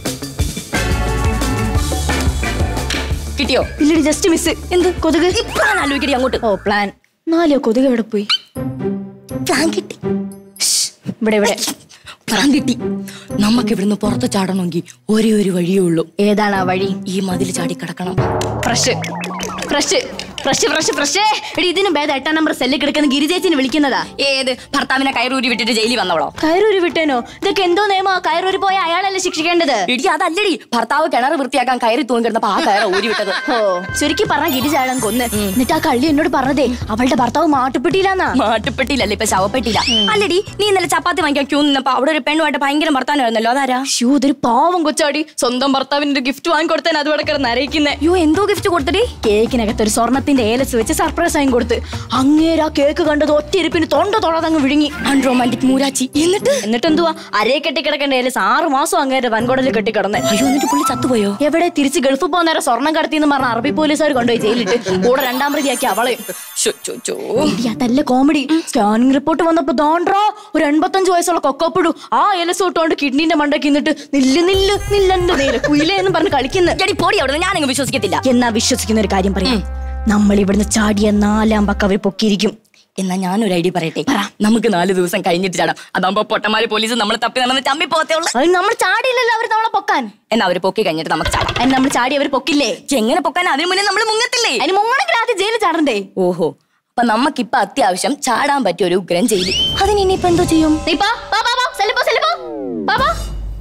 കിട്ടിയോ ഇല്ലടി ജസ്റ്റ് മിസ് എന്ത് കൊതുക് ഇപ്പഴാണ് ആലോചിക്കടി അങ്ങോട്ട് ഓ പ്ലാൻ നാലോ കൊതുക് എവിടെ പോയി പ്ലാൻ കിട്ടി ഇവിടെ ഇവിടെ പ്ലാൻ കിട്ടി നമുക്ക് ഇവിടുന്ന് പുറത്ത് ചാടണമെങ്കിൽ ഒരേ ഒരു വഴിയേ ഉള്ളൂ ഏതാണ് ആ വഴി ഈ മതിൽ ചാടി കിടക്കണം fresh fresh fresh fresh fresh എടി ഇതിന് ഭേദം എട്ടാം നമ്പർ സെല്ലിൽ കിടക്കുന്ന ഗിരിജേച്ചിനെ വിളിക്കുന്നതാ ഏത് ഭർത്താവിനെ കയറൂരി വിട്ടിട്ട് ജയിലിൽ വന്നവളോ കയറൂരി വിട്ടേനോ ഇതൊക്കെ എന്തോ നിയമോ കയറൂരി പോയ അയാളല്ലേ ശിക്ഷിക്കേണ്ടത് ഇടി അതല്ലടി ഭർത്താവ് കിണർ വൃത്തിയാക്കാൻ കയറി തൂങ്ങി കിടന്നപ്പോ ആ കയറ ഊരി വിട്ടത് ഓ ചുരുക്കി പറഞ്ഞ ഗിരിജാഴം കൊന്ന് എന്നിട്ട് ആ കള്ളി എന്നോട് പറഞ്ഞതേ അവളുടെ ഭർത്താവ് മാട്ടുപ്പെട്ടിയിലാന്നാ മാട്ടുപ്പെട്ടിയിലല്ലേ ഇപ്പൊ ശവപ്പെട്ടില്ല അല്ലടി നീ ഇന്നലെ ചപ്പാത്തി വാങ്ങിക്കാൻ ക്യൂ നിന്നപ്പോ അവിടെ ഒരു പെണ്ണുമായിട്ട് ഭയങ്കര വർത്താനമായിരുന്നല്ലോ അതാരാ ഷൂ ഇതൊരു പാവം കൊച്ചാടി സ്വന്തം ഭർത്താവിന്റെ ഗിഫ്റ്റ് വാങ്ങിക്കൊടുത്താൻ അത് ഇവിടെ കിടന്ന് അറിയിക്കുന്നേ അയ്യോ എന്തോ ഗിഫ്റ്റ് കൊടുത്തടി കേക്കിനകത്ത് ഒരു സ്വർണത്തിന്റെ ഏലസ് വെച്ച് സർപ്രൈസ് ആയി കൊടുത്ത് അങ്ങേരാ കേക്ക് കണ്ടത് ഒറ്റ ഇരിപ്പിന് തൊണ്ട തൊടാതങ്ങ് വിഴുങ്ങി അൺറൊമാൻറ്റിക് മൂരാച്ചി എന്നിട്ട് എന്നിട്ട് എന്തുവാ അരയെ കെട്ടി കിടക്കേണ്ട ഏലസ് ആറ് മാസം അങ്ങേരെ വൻകുടലിൽ കെട്ടി കിടന്നേ അയ്യോ എന്നിട്ട് പുള്ളി ചത്തുപോയോ എവിടെ തിരിച്ച് ഗൾഫ് പോകുന്നേരം സ്വർണം കടത്തി എന്ന് പറഞ്ഞ അറബി പോലീസുകാർ കൊണ്ടുപോയി ജയിലിട്ട് കൂടെ രണ്ടാം പ്രതിയാക്കി അവളെ ശോ, ചോ, ചോ. എടി, അതല്ല കോമഡി സ്കാനിങ് റിപ്പോർട്ട് വന്നപ്പോ ദോണ്ട്രോ ഒരു എൺപത്തഞ്ച് വയസ്സുള്ള കൊക്കോപ്പിടു ആ എലസ് തൊട്ടുകൊണ്ട് കിഡ്നിന്റെ മണ്ടയ്ക്ക് നിന്നിട്ട് നില്ല് നില്ല് നില്ലെന്റെ നേരെ കുയിലേ എന്ന് പറഞ്ഞ് കളിക്കുന്നു എടി പോടി അവിടെ ഞാനങ്ങ് വിശ്വസിക്കത്തില്ല എന്നാ വിശ്വസിക്കുന്ന ഒരു കാര്യം പറയാം നമ്മൾ ഇവിടുന്ന് ചാടിയ നാലാം പക്ക അവർ പൊക്കിയിരിക്കും എന്നാ ഞാനൊരു ഐഡിയ പറയട്ടെ നമുക്ക് നാല് ദിവസം കഴിഞ്ഞിട്ട് ചാടാം അതാകുമ്പോ പൊട്ടന്മാര് പോലീസ് നമ്മൾ തപ്പി നടന്ന് ചമ്മി പോകത്തേ ഉള്ളു അത് നമ്മൾ ചാടിയില്ലല്ലോ അവർ നമ്മളെ പൊക്കാൻ എന്നാ അവര് പൊക്കി കഴിഞ്ഞിട്ട് നമുക്ക് ചാടാം അതിന് നമ്മൾ ചാടി അവർ പൊക്കില്ലേ എങ്ങനെ പൊക്കാൻ അതിന് മുന്നേ നമ്മൾ മുങ്ങത്തില്ലേ അതിന് മുങ്ങണെങ്കിൽ ആദ്യം ജയിലിൽ ചാടണ്ടേ ഓഹോ അപ്പൊ നമുക്കിപ്പൊ അത്യാവശ്യം ചാടാൻ പറ്റിയ ഒരു ഉഗ്രൻ ജയില് അതിന് ഇനിയിപ്പോ എന്തോ ചെയ്യും നീ പോ, പോ, പോ, പോ, സെല്ല് പോ, സെല്ല് പോ. പോ, പോ.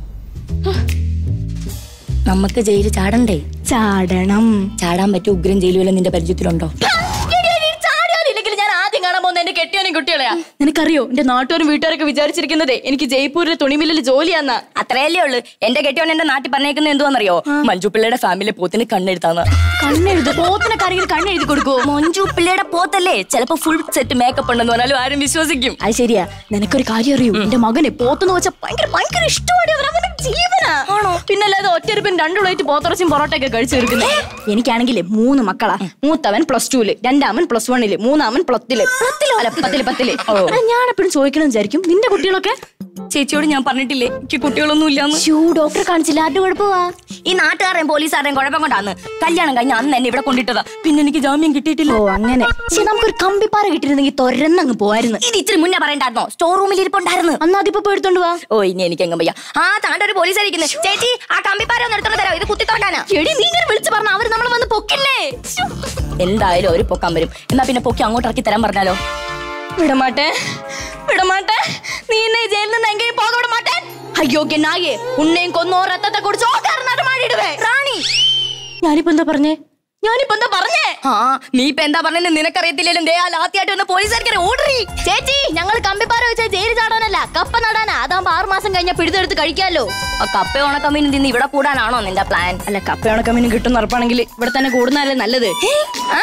നമുക്ക് ജയില് ചാടണ്ടേ ചാടണം ചാടാൻ പറ്റിയ ഉഗ്രൻ ജയില് വല്ല നിന്റെ പരിചയത്തിലുണ്ടോ എടി, എടി, ചാടിയാലും ഇല്ലെങ്കിലും ഞാൻ ആദ്യം കാണാൻ പോകുന്ന എന്റെ കെട്ടിയോനും കുട്ടികളെയാ നിനക്കറിയോ എന്റെ നാട്ടുകാരും വീട്ടുകാരൊക്കെ വിചാരിച്ചിരിക്കുന്നതേ എനിക്ക് ജയ്പൂരിലെ തുണിമില്ലിൽ ജോലിയാന്നാ അത്രയല്ലേ ഉള്ളു എന്റെ കെട്ടിയോൻ എന്റെ നാട്ടിൽ പറഞ്ഞേക്കുന്നത് എന്തുവാന്നറിയോ മഞ്ജു പിള്ളയുടെ ഫാമിലി പോത്തിന് കണ്ണെടുത്താന്ന് കണ്ണെഴുതു പോത്തിനെ കറിയിൽ കണ്ണെഴുതി കൊടുക്കുവോ മഞ്ജു പിള്ളയുടെ പോത്തല്ലേ ചിലപ്പോ ഫുൾ സെറ്റ് മേക്കപ്പ് ഉണ്ടെന്ന് പറഞ്ഞാലും ആരും വിശ്വസിക്കും അത് ശരിയാ നിനക്കൊരു കാര്യം അറിയൂ എന്റെ മകനെ പോത്തെന്ന് വെച്ചാൽ ഭയങ്കര ഭയങ്കര ഇഷ്ടമാണ് അവൻ അവന്റെ ജീവനാ ആണോ പിന്നല്ലാതെ ഒറ്റരിപ്പിന് രണ്ടു പ്ലേറ്റ് പോത്തിറച്ചും പൊറോട്ടയൊക്കെ കഴിച്ചു തീർക്കുന്നേ എനിക്കാണെങ്കിലേ മൂന്ന് മക്കളാ മൂത്തവൻ പ്ലസ് ടുവില് രണ്ടാമൻ പ്ലസ് വണ്ണില് മൂന്നാമൻ പ്ലത്തില് അല്ല പത്തില് പത്തില് എടാ, ഞാൻ എപ്പോഴും ചോദിക്കണം വിചാരിക്കും നിന്റെ കുട്ടികളൊക്കെ ചേച്ചിയോട് ഞാൻ പറഞ്ഞിട്ടില്ലേ എനിക്ക് കുട്ടികളൊന്നും ഇല്ലാന്ന് ഷൂ ഡോക്ടറെ കാണിച്ചില്ല ആരുടെ കുഴപ്പമാ ഈ നാട്ടുകാരെയും പോലീസുകാരെയും കുഴപ്പം കൊണ്ടാന്ന് കല്യാണം കഴിഞ്ഞ അന്ന് എന്നെ ഇവിടെ കൊണ്ടിട്ടതാ പിന്നെ എനിക്ക് ജാമ്യം കിട്ടിയിട്ടില്ല ഓ അങ്ങനെ പക്ഷെ നമുക്കൊരു കമ്പിപ്പാറ കിട്ടിയിരുന്നെങ്കിൽ തൊരന്നങ്ങ് പോവായിരുന്നു ഇത് ഇച്ചിരി മുന്നേ പറയണ്ടായിരുന്നോ സ്റ്റോർ റൂമിൽ ഇരിപ്പുണ്ടായിരുന്നു അന്ന് അതിപ്പോ പോയി എടുത്തോണ്ട് വാ ഓ ഇനി എനിക്ക് എങ്ങും വയ്യ ആ താണ്ട ഒരു പോലീസ് ഇരിക്കുന്നു ചേച്ചി ആ കമ്പിപ്പാര ഒന്ന് എടുത്തോണ്ട് തരാം ഇത് കുത്തി തുറക്കാനാ എടി നീ ഇങ്ങനെ വിളിച്ചു പറഞ്ഞ അവര് നമ്മളെ വന്ന് പൊക്കില്ലേ ശ്ശോ. എന്തായാലും ഒരു പൊക്കാൻ വരും എന്നാ പിന്നെ പൊക്കി അങ്ങോട്ട് ഇറക്കി തരാൻ പറഞ്ഞാലോ വിടമാട്ടെ വിടമാട്ടെ നീ എന്നെ ഈ ജയിലിൽ നിന്ന് എങ്കിലും പോക വിടമാട്ടെ അയ്യോഗ്യ നായേ ഉണ്ണയും കൊന്നോ രത്തത്തെ കുടിച്ച് ഓക്കാരനാട്ട് മാടിയിടുവേ റാണി ഞാനിപ്പോ എന്താ പറഞ്ഞേ ഞാനിപ്പോ എന്താ പറഞ്ഞേ ആ നീ ഇപ്പൊ എന്താ പറഞ്ഞത് നിനക്കറിയത്തില്ലല്ലോ ദേ ആ ലാത്തിയായിട്ട് വന്ന പോലീസുകാർക്ക് ഓർഡറി ചേച്ചി ഞങ്ങൾ കമ്പിപ്പാറ വെച്ച ജയിൽ ചാടാനല്ല കപ്പ നടാനാ അതാകുമ്പോ ആറ് മാസം കഴിഞ്ഞ പിടിതെടുത്ത് കഴിക്കാലോ ആ കപ്പ ഉണക്കമീൻ തിന്ന് ഇവിടെ കൂടാനാണോ നിന്റെ പ്ലാൻ അല്ല കപ്പ ഉണക്കമീനും കിട്ടുന്ന ഉറപ്പാണെങ്കിൽ ഇവിടെ തന്നെ കൂടുന്നതല്ലേ നല്ലത് ആ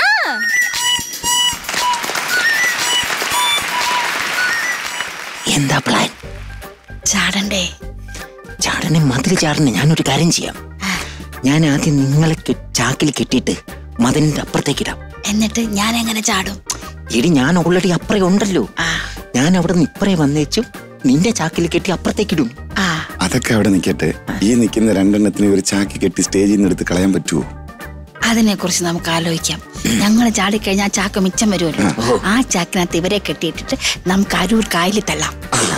എന്താ പ്ലാൻ ചാടണ്ടേ ചാടനെ മതിൽ ചാടനെ ഞാനൊരു കാര്യം ചെയ്യാം ഞാൻ ആദ്യം നിങ്ങളെ കെ- ചാക്കിൽ കെട്ടിയിട്ട് മതിലിന്റെ അപ്പുറത്തേക്ക് ഇടാം എന്നിട്ട് ഞാൻ എങ്ങനെ ചാടും എടി ഞാൻ ഓൾറെഡി അപ്പുറേ ഉണ്ടല്ലോ ഞാൻ അവിടെ നിന്ന് ഇപ്പറേ വന്നേച്ചു നിന്റെ ചാക്കിൽ കെട്ടി അപ്പുറത്തേക്കിടും അതൊക്കെ അവിടെ നിൽക്കട്ടെ ഈ നിൽക്കുന്ന രണ്ടെണ്ണത്തിന് ഒരു ചാക്കി കെട്ടി സ്റ്റേജിൽ നിന്ന് എടുത്ത് കളയാൻ പറ്റുമോ അതിനെ കുറിച്ച് നമുക്ക് ആലോചിക്കാം ഞങ്ങൾ ചാടിക്കഴിഞ്ഞാൽ ആ ചാക്ക് മിച്ചം വരുമല്ലോ ആ ചാക്കിനകത്ത് ഇവരെ കെട്ടിയിട്ടിട്ട് നമുക്ക് അരൂർ കായലിൽ തള്ളാം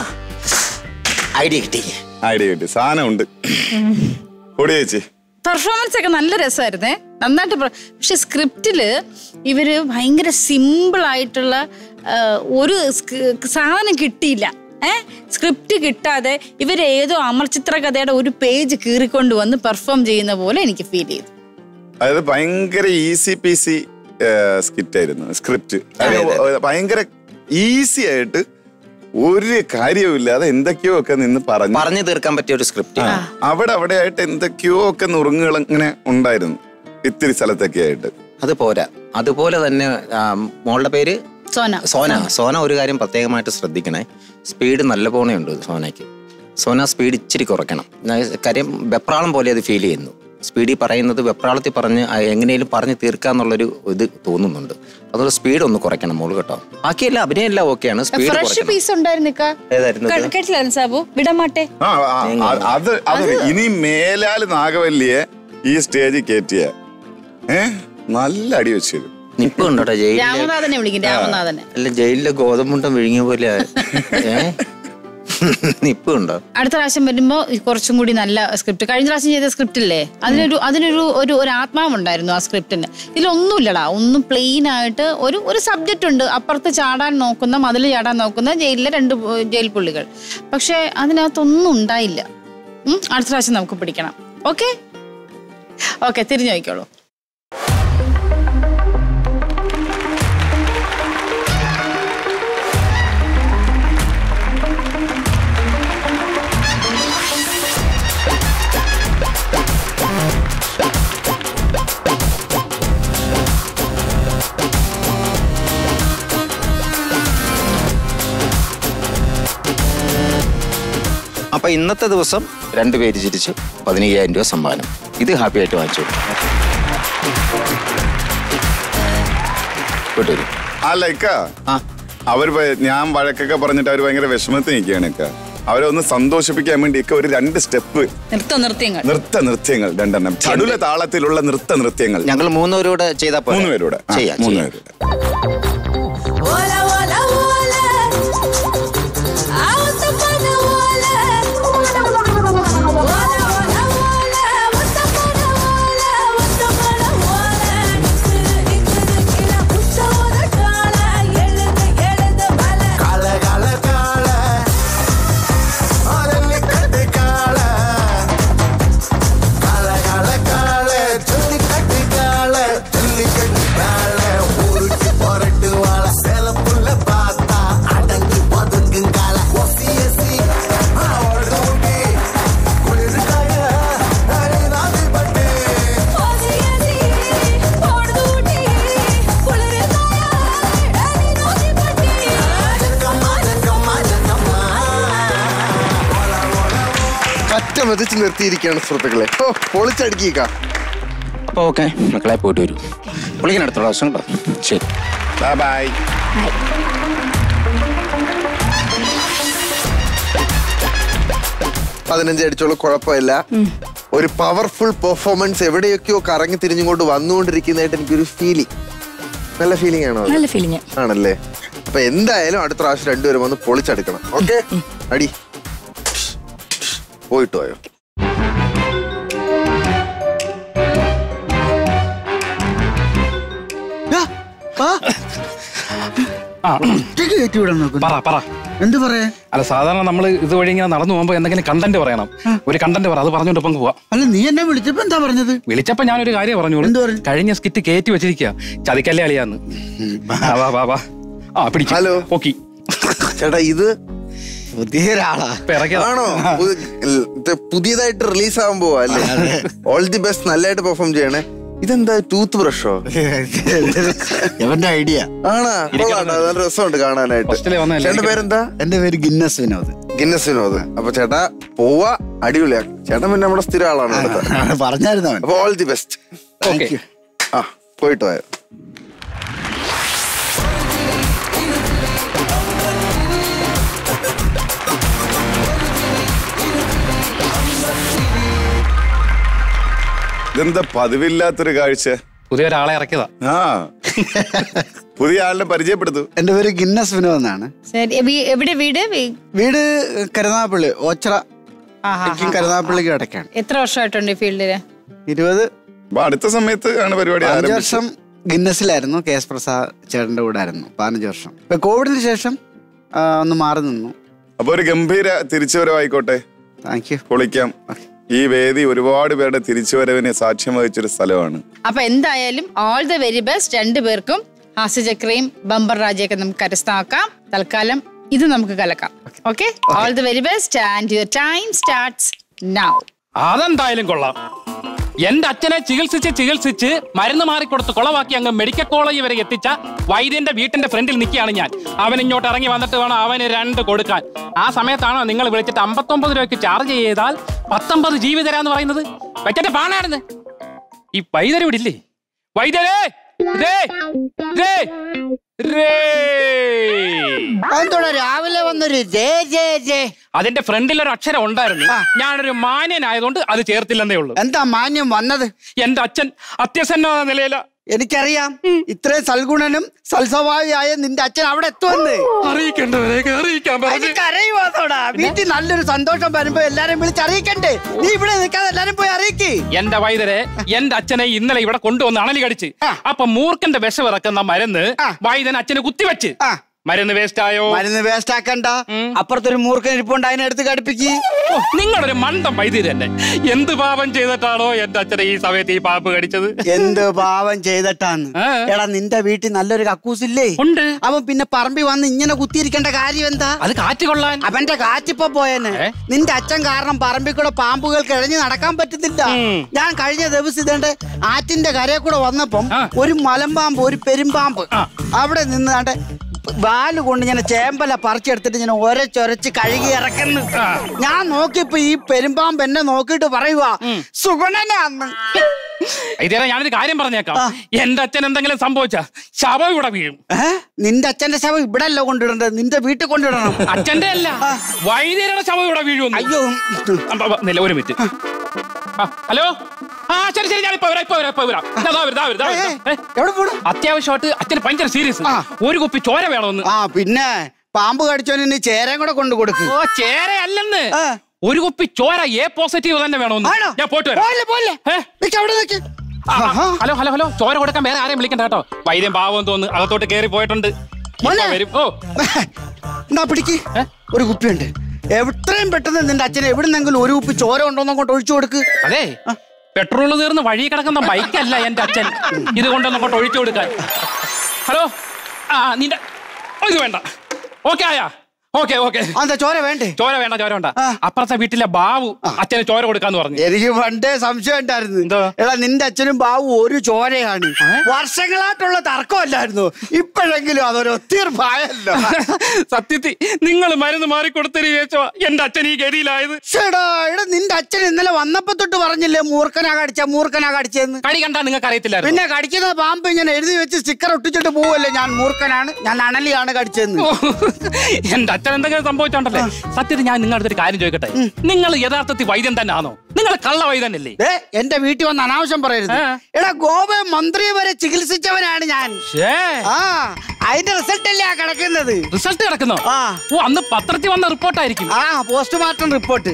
ഐഡിയ കിട്ടി ഐഡിയ കിട്ടി സാധനം ഉണ്ട് ഓടി ചേച്ചി പെർഫോമൻസ് ഒക്കെ നല്ല രസമായിരുന്നേ നന്നായിട്ട് പ്ര- പക്ഷെ സ്ക്രിപ്റ്റില് ഇവര് ഭയങ്കര സിമ്പിൾ ആയിട്ടുള്ള ആ, ഒരു സ്ക- സാധനം കിട്ടിയില്ല ഏ സ്ക്രിപ്റ്റ് കിട്ടാതെ ഇവർ ഏതോ അമർചിത്ര കഥയുടെ ഒരു പേജ് കീറിക്കൊണ്ട് വന്ന് പെർഫോം ചെയ്യുന്ന പോലെ എനിക്ക് ഫീൽ ചെയ്തു അതായത് ഭയങ്കര ഈസി പി സി സ്കിറ്റ് ആയിരുന്നു സ്ക്രിപ്റ്റ് ഭയങ്കര ഈസി ആയിട്ട് ഒരു കാര്യവുമില്ലാതെ എന്തൊക്കെയോ ഒക്കെ നിന്ന് പറഞ്ഞു പറഞ്ഞു തീർക്കാൻ പറ്റിയ ഒരു സ്ക്രിപ്റ്റ് അവിടെ അവിടെ ആയിട്ട് എന്തൊക്കെയോ ഒക്കെ നുറുങ്ങുകൾ ഇങ്ങനെ ഉണ്ടായിരുന്നു ഇത്തിരി സ്ഥലത്തൊക്കെ ആയിട്ട് അത് പോരാ അതുപോലെ തന്നെ ആ, മോളുടെ പേര് സോന സോന സോന ഒരു കാര്യം പ്രത്യേകമായിട്ട് ശ്രദ്ധിക്കണേ സ്പീഡ് നല്ല പോണയുണ്ട് സോനയ്ക്ക് സോന സ്പീഡ് ഇച്ചിരി കുറയ്ക്കണം ഞാൻ കാര്യം വെപ്രാളം പോലെ അത് ഫീൽ ചെയ്യുന്നു സ്പീഡിൽ പറയുന്നത് വെപ്രാളത്തിൽ പറഞ്ഞ് ആ എങ്ങനെയും പറഞ്ഞ് തീർക്കാന്നുള്ളൊരു ഇത് തോന്നുന്നുണ്ട് അതുകൊണ്ട് സ്പീഡ് ഒന്ന് കുറയ്ക്കണം മോള് കേട്ടോ ബാക്കിയെല്ലാം അഭിനയം എല്ലാം ഓക്കെയാണ് സ്പീഡ് ഫ്രഷ് കുറയ്ക്കണം പീസ് ഉണ്ടായിരുന്നു ഏതായിരുന്നു അത്? കേട്ടില്ലായിരുന്നു സാബു വിടമാട്ടെ ആ ആ, ആ, അത് അത് ഇനി മേലാല് നാഗവല്ലിയെ ഈ സ്റ്റേജിൽ കയറ്റിയ ഏ നല്ല അടി വെച്ചു തരും നിപ്പ് ഉണ്ടോട്ടെ ജയിലില് രാമനാഥനെ വിളിക്കും രാമനാഥനെ അല്ല ജയിലിലെ ഗോതമ്പുണ്ടം വിഴുങ്ങിയ പോലെ ഏ നിപ്പ് ഉണ്ടോ അടുത്ത പ്രാവശ്യം വരുമ്പോ കുറച്ചും കൂടി നല്ല സ്ക്രിപ്റ്റ് കഴിഞ്ഞ പ്രാവശ്യം ചെയ്ത സ്ക്രിപ്റ്റ് ഇല്ലേ അതിനൊരു അതിനൊരു ഒരു ഒരു ആത്മാവുണ്ടായിരുന്നു ആ സ്ക്രിപ്റ്റിന് ഇതിലൊന്നുമില്ലടാ ഒന്നും പ്ലെയിൻ ആയിട്ട് ഒരു ഒരു സബ്ജക്റ്റ് ഉണ്ട് അപ്പുറത്ത് ചാടാൻ നോക്കുന്ന മതിൽ ചാടാൻ നോക്കുന്ന ജയിലിലെ രണ്ട് പു- ജയിൽ പുള്ളികൾ പക്ഷെ അതിനകത്തൊന്നും ഉണ്ടായില്ല ഉം, അടുത്ത പ്രാവശ്യം നമുക്ക് പിടിക്കണം ഓക്കെ ഓക്കെ തിരിഞ്ഞു നോക്കിക്കോളൂ അപ്പൊ ഇന്നത്തെ ദിവസം രണ്ടുപേര് ചിരിച്ചു പതിനയ്യായിരം രൂപ സമ്മാനം ഇത് ഹാപ്പി ആയിട്ട് വാങ്ങിച്ചു വിട്ടു അല്ല ഇക്ക അവര് പ- ഞാൻ വഴക്കൊക്കെ പറഞ്ഞിട്ട് അവര് ഭയങ്കര വിഷമത്തിൽ നിൽക്കുകയാണ് ഇക്ക അവരെ ഒന്ന് സന്തോഷിപ്പിക്കാൻ വേണ്ടി ഇക്ക ഒരു രണ്ട് സ്റ്റെപ്പ് നൃത്ത നൃത്യങ്ങൾ നൃത്ത നൃത്യങ്ങൾ രണ്ടെണ്ണം ചടുല താളത്തിലുള്ള നൃത്ത നൃത്യങ്ങൾ ഞങ്ങൾ മൂന്നുപേരൂടെ ചെയ്താൽ മൂന്ന് പേരൂടെ ആ, ചെയ്യാം മൂന്ന് ചെയ്യാം. പേരൂടെ Hola, hola, hola. Out the fun, hola. Hola, hola, hola. What the fun, hola. What the fun, hola. இக்குது, இக்குது, கிள உச்சோட கால. எழுது, எழுது, வல. கால கால கால அரளிக்கட்டு கால கால கால கால ஜல்லிக்கட்டு கால ஜல்லிக்கட்டு கால ஊருக்கு புரட்டு வாழ சேல புள்ள பார்த்தா அடங்கி பதுங்கும் கால ஒசி எசி ஓடி குளிர்காய அரிதாதி பட்டு ஓதி, எதி, ஓடுதூட்டி. குளிரு காயா, அடி நோதி பட்டி. ஜக்கம்மா ஜக்கம்மா ஜக்கம்மா കറ്റ മെതിച്ച് നിർത്തിയിരിക്കുകയാണ് സുഹൃത്തുക്കളെ ഓ പൊളിച്ചടുക്കിക്ക അപ്പൊ ഓക്കെ മക്കളെ പോയിട്ട് വരൂ വിളിക്കാൻ അടുത്ത പ്രാവശ്യം കേട്ടോ ശരി ബൈ ബൈ പതിനഞ്ച് അടിച്ചോളൂ കുഴപ്പമില്ല ഒരു പവർഫുൾ പെർഫോമൻസ് എവിടെയൊക്കെയോ കറങ്ങി തിരിഞ്ഞുകൊണ്ട് വന്നുകൊണ്ടിരിക്കുന്നതായിട്ട് എനിക്കൊരു ഫീലിംഗ് നല്ല ഫീലിംഗ് ആണോ അത്? നല്ല ഫീലിംഗ് ആണല്ലേ അപ്പൊ എന്തായാലും അടുത്ത പ്രാവശ്യം രണ്ടുപേരും വന്ന് പൊളിച്ചെടുക്കണം ഓക്കെ അടി പോയിട്ട് പോയോ പറ പറ എന്ത് പറയാ അല്ല സാധാരണ നമ്മൾ ഇതുവഴി ഇങ്ങനെ നടന്നു പോകുമ്പോ എന്തെങ്കിലും കണ്ടന്റ് പറയണം ഒരു കണ്ടന്റ് പറ അത് പറഞ്ഞോണ്ട് ഇപ്പം പോവാ അല്ല നീ എന്നെ വിളിച്ചപ്പോ എന്താ പറഞ്ഞത് വിളിച്ചപ്പോ ഞാനൊരു കാര്യം പറഞ്ഞോളൂ കഴിഞ്ഞ സ്കിറ്റ് കയറ്റി വെച്ചിരിക്കുക ചതിക്കല്ലേ അളിയാന്ന് ആ, വാ വാ വാ ആ പിടിച്ചു ഹലോ ഓക്കി ചേട്ടാ ഇത് പുതിയ ഒരാളാ ആണോ പുതി- ഇത് പുതിയതായിട്ട് റിലീസ് ആവാൻ പോവാ അല്ലേ ഓൾ ദി ബെസ്റ്റ് നല്ലതായിട്ട് പെർഫോം ചെയ്യണേ ഇതെന്താ ടൂത്ത് ബ്രഷോ എവന്റെ ഐഡിയ ആണാ കൊള്ളാട്ടോ നല്ല രസമുണ്ട് കാണാനായിട്ട് ഹോസ്റ്റലിൽ വന്നതല്ലേ? ചേട്ടന്റെ പേരെന്താ എന്റെ പേര് ഗിന്നസ് വിനോദ് ഗിന്നസ് വിനോദ് അപ്പൊ ചേട്ടാ പോവാ അടിപൊളിയാ ചേട്ടൻ പിന്നെ നമ്മുടെ സ്ഥിര ആളാണ് അടുത്ത പറഞ്ഞായിരുന്നു അവൻ അപ്പൊ ഓൾ ദി ബെസ്റ്റ് ഓക്കെ ആ പോയിട്ട് പോയോ ഇതെന്താ പതിവില്ലാത്തൊരു കാഴ്ച പുതിയ ഒരാളെ ഇറക്കിയതാ ആ പുതിയ ആളിനെ പരിചയപ്പെടുത്തു എന്റെ പേര് ഗിന്നസ് വിനോദ് എന്നാണ് ശരി വീ- എവിടെ വീട് വീ- വീട് കരുനാഗപ്പള്ളി ഓച്ചിറ ആഹാ, തെക്കും കരുനാഗപ്പള്ളിക്ക് ഇടയ്ക്കാണ് എത്ര വർഷമായിട്ടുണ്ട് ഈ ഫീൽഡില് ഇരുപത് അപ്പൊ അടുത്ത സമയത്ത് ആണ് പരിപാടി അഞ്ച് ആരംഭിച്ചത് വർഷം ഗിന്നസിലായിരുന്നു കെ എസ് പ്രസാദ് ചേട്ടന്റെ കൂടെ ആയിരുന്നു പതിനഞ്ച് വർഷം ഇപ്പൊ കോവിഡിന് ശേഷം ആ, ഒന്ന് മാറി നിന്നു അപ്പൊ ഒരു ഗംഭീര തിരിച്ചുവരവായിക്കോട്ടെ താങ്ക് യു പൊളിക്കാം ഈ വേദി ഒരുപാട് പേരുടെ തിരിച്ചുവരവിനെ സാക്ഷ്യം വഹിച്ചൊരു സ്ഥലമാണ് അപ്പൊ എന്തായാലും ഓൾ ദ വെരി ബെസ്റ്റ് രണ്ടു പേർക്കും ഹാസ്യചക്രയും ബമ്പർ രാജയൊക്കെ നമുക്ക് കരസ്ഥമാക്കാം തൽക്കാലം ഇത് നമുക്ക് കലക്കാം okay all the very best and your time starts now അതെന്തായാലും കൊള്ളാം എന്റെ അച്ഛനെ ചികിത്സിച്ച് ചികിത്സിച്ച് മരുന്ന് മാറിക്കൊടുത്ത് കുളവാക്കി അങ്ങ് മെഡിക്കൽ കോളേജ് വരെ എത്തിച്ച വൈദ്യന്റെ വീട്ടിന്റെ ഫ്രണ്ടിൽ നിൽക്കുകയാണ് ഞാൻ അവൻ ഇങ്ങോട്ട് ഇറങ്ങി വന്നിട്ട് വേണം അവന് രണ്ട് കൊടുക്കാൻ ആ സമയത്താണോ നിങ്ങൾ വിളിച്ചിട്ട് അമ്പത്തൊമ്പത് രൂപയ്ക്ക് ചാർജ് ചെയ്താൽ പത്തൊമ്പത് ജീവി തരാന്ന് പറയുന്നത് വെച്ചിട്ട് പാണായിരുന്നു ഈ വൈദ്യര് വിടില്ലേ വൈദ്യരേ രേ, രേ, രേ. അതെന്തോടാ രാവിലെ വന്നൊരു ജേ ജേ ജേ അതിന്റെ ഫ്രണ്ടിൽ ഒരു അക്ഷരം ഉണ്ടായിരുന്നു ഞാനൊരു മാന്യനായതുകൊണ്ട് അത് ചേർത്തില്ലെന്നേ ഉള്ളൂ എന്താ മാന്യം വന്നത് എന്റെ അച്ഛൻ അത്യസന്ന നിലയില എനിക്കറിയാം ഇത്രയും സൽഗുണനും സൽസ്വഭാവിയായ നിന്റെ അച്ഛൻ അവിടെ എത്തുമെന്ന് അറിയിക്കേണ്ടവരെയൊക്കെ അറിയിക്കാൻ പറഞ്ഞു കരയുവാന്നോടാ വീട്ടിൽ നല്ലൊരു സന്തോഷം വരുമ്പോ എല്ലാരും വിളിച്ച് അറിയിക്കണ്ടേ നീ ഇവിടെ നിൽക്കാതെ എല്ലാരും പോയി അറിയിക്കേ എന്റെ വൈദ്യരെ എന്റെ അച്ഛനെ ഇന്നലെ ഇവിടെ കൊണ്ടുവന്ന് അണലി കടിച്ച് അപ്പൊ മൂർഖന്റെ വിഷം ഇറക്കുന്ന മരുന്ന് വൈദ്യൻ അച്ഛന് കുത്തിവെച്ച് മരുന്ന് വേസ്റ്റ് ആയോ മരുന്ന് വേസ്റ്റ് ആക്കണ്ട അപ്പുറത്തൊരു മൂർഖൻ ഇരിപ്പുണ്ട് അതിനെ എടുത്ത് കടുപ്പിക്ക് ഓ, നിങ്ങളൊരു മണ്ടം വൈദ്യര് തന്നെ എന്ത് പാപം ചെയ്തിട്ടാണോ എന്റെ അച്ഛനെ ഈ സമയത്ത് ഈ പാമ്പ് കടിച്ചത് എന്ത് പാവം ചെയ്തിട്ടാന്ന് എടാ നിന്റെ വീട്ടിൽ നല്ലൊരു കക്കൂസില്ലേ ഉണ്ട് അവൻ പിന്നെ പറമ്പി വന്ന് ഇങ്ങനെ കുത്തിയിരിക്കേണ്ട കാര്യം എന്താ അത് കാറ്റ് കൊള്ളാൻ അവന്റെ കാറ്റിപ്പോ പോയേനെ നിന്റെ അച്ഛൻ കാരണം പറമ്പിൽ കൂടെ പാമ്പുകൾ കിഴഞ്ഞ് നടക്കാൻ പറ്റുന്നില്ല ഞാൻ കഴിഞ്ഞ ദിവസം ഇതേണ്ട ആറ്റിന്റെ കരയിൽ കൂടെ വന്നപ്പം ഒരു മലമ്പാമ്പ് ഒരു പെരുമ്പാമ്പ് അവിടെ നിന്നാണ്ട് വാല് കൊണ്ട് ഞാൻ ചേമ്പല പറിച്ചെടുത്തിട്ട് ഞാൻ ഒരച്ചൊരച്ച് കഴുകി ഇറക്കുന്നു ഞാൻ നോക്കിയപ്പോ ഈ പെരുമ്പാമ്പ് എന്നെ നോക്കിയിട്ട് പറയുവാ സുഗുണനാന്ന് ഇതേ ഞാനൊരു കാര്യം പറഞ്ഞേക്കാം എന്റെ അച്ഛൻ എന്തെങ്കിലും സംഭവിച്ച ശവം ഇവിടെ വീഴും ഏ? നിന്റെ അച്ഛന്റെ ശവം ഇവിടെ അല്ല കൊണ്ടിടണ്ടത് നിന്റെ വീട്ടിൽ കൊണ്ടിടണം അച്ഛന്റെ അല്ല വൈദ്യരുടെ ശവം ഇവിടെ വീഴും അയ്യോ നില ഒരു മിനിറ്റ് ആ, ഹലോ ആ ശരി ശരി ഞാനിപ്പോ വരാം ഇപ്പൊ വരാം ഇപ്പൊ വരാം ദാ, ദാ വരും, ദാ വരും, ദാ വരും, ദാ. ഏ, അത്യാവശ്യമായിട്ട് അച്ഛന് ഭയങ്കര സീരിയസ് ഒരു കുപ്പി ചോര വേണമെന്ന് ആ പിന്നെ പാമ്പ് കടിച്ചോന് നീ ചേരയും കൂടെ കൊണ്ടു കൊടുക്കും ഓ ചേര അല്ലെന്ന് ഒരു കുപ്പി ചോര എ പോസിറ്റീവ് തന്നെ വേണമെന്ന് ഞാൻ പോയിട്ട് വരാം പോലെ പോലെ അവിടെ നിൽക്ക് ആ, ആ, ഹലോ ഹലോ ഹലോ ചോര കൊടുക്കാൻ വേറെ ആരെയും വിളിക്കണ്ട കേട്ടോ വൈദ്യം പാവം തോന്നുന്നു അകത്തോട്ട് കേറി പോയിട്ടുണ്ട് ഇപ്പൊ വരും ഓ എന്നാ പിടിക്ക് ഒരു കുപ്പിയുണ്ട് എത്രയും പെട്ടെന്ന് നിന്റെ അച്ഛനെ എവിടുന്നെങ്കിലും ഒരു കുപ്പി ചോര ഉണ്ടോന്ന് അങ്ങോട്ട് ഒഴിച്ചു കൊടുക്ക് അതെ പെട്രോൾ തീർന്ന് വഴി കിടക്കുന്ന ബൈക്കല്ല എന്റെ അച്ഛൻ ഇത് കൊണ്ടൊന്നും അങ്ങോട്ട് ഒഴിച്ചു കൊടുക്കാൻ ഹലോ ആ നിന്റെ ഓ, ഇത് വേണ്ട ഓക്കെ ആയാ ഓക്കെ ഓക്കെ എന്താ ചോര വേണ്ടേ ചോര വേണ്ട ചോര വേണ്ട അപ്പുറത്തെ വീട്ടിലെ ബാബു അച്ഛന് ചോര കൊടുക്കാന്ന് പറഞ്ഞു എനിക്ക് പണ്ടേ സംശയം ഉണ്ടായിരുന്നു എടാ നിന്റെ അച്ഛനും ബാബു ഒരു ചോരയാണ് വർഷങ്ങളായിട്ടുള്ള തർക്കമല്ലായിരുന്നു ഇപ്പോഴെങ്കിലും അതൊരു ഒത്തീർപ്പായല്ലോ സത്യത്തിൽ നിങ്ങൾ മരുന്ന് മാറി കൊടുത്തതിന് ശേഷം എന്റെ അച്ഛൻ ഈ ഗതിയിലായത് ചേടാ എടാ നിന്റെ അച്ഛൻ ഇന്നലെ വന്നപ്പോ തൊട്ട് പറഞ്ഞില്ലേ മൂർഖനാ കടിച്ച മൂർഖനാ കടിച്ചെന്ന് കടി കണ്ടാ നിങ്ങൾക്ക് അറിയത്തില്ലായിരുന്നു പിന്നെ കടിക്കുന്ന പാമ്പ് ഇങ്ങനെ എഴുതി വെച്ച് സ്റ്റിക്കർ ഒട്ടിച്ചിട്ട് പോവല്ലേ ഞാൻ മൂർഖനാണ് ഞാൻ അണലിയാണ് കടിച്ചതെന്ന് എന്റെ അച്ഛൻ എന്തെങ്കിലും സംഭവിച്ചോണ്ടല്ലേ സത്യത്തിൽ ഞാൻ നിങ്ങളുടെ അടുത്തൊരു കാര്യം ചോദിക്കട്ടെ നിങ്ങൾ യഥാർത്ഥത്തിൽ വൈദ്യൻ തന്നെ ആണോ നിങ്ങൾ കള്ള വൈദ്യനല്ലേ ഏ എന്റെ വീട്ടിൽ വന്ന് അനാവശ്യം പറയരുത് എടാ ഗോവ മന്ത്രി വരെ ചികിത്സിച്ചവനാണ് ഞാൻ ഷേ ആ അതിന്റെ റിസൾട്ട് അല്ലേ ആ കിടക്കുന്നത് റിസൾട്ട് കിടക്കുന്നോ ആ ഓ അന്ന് പത്രത്തിൽ വന്ന റിപ്പോർട്ടായിരിക്കും ആ പോസ്റ്റ്മോർട്ടം റിപ്പോർട്ട്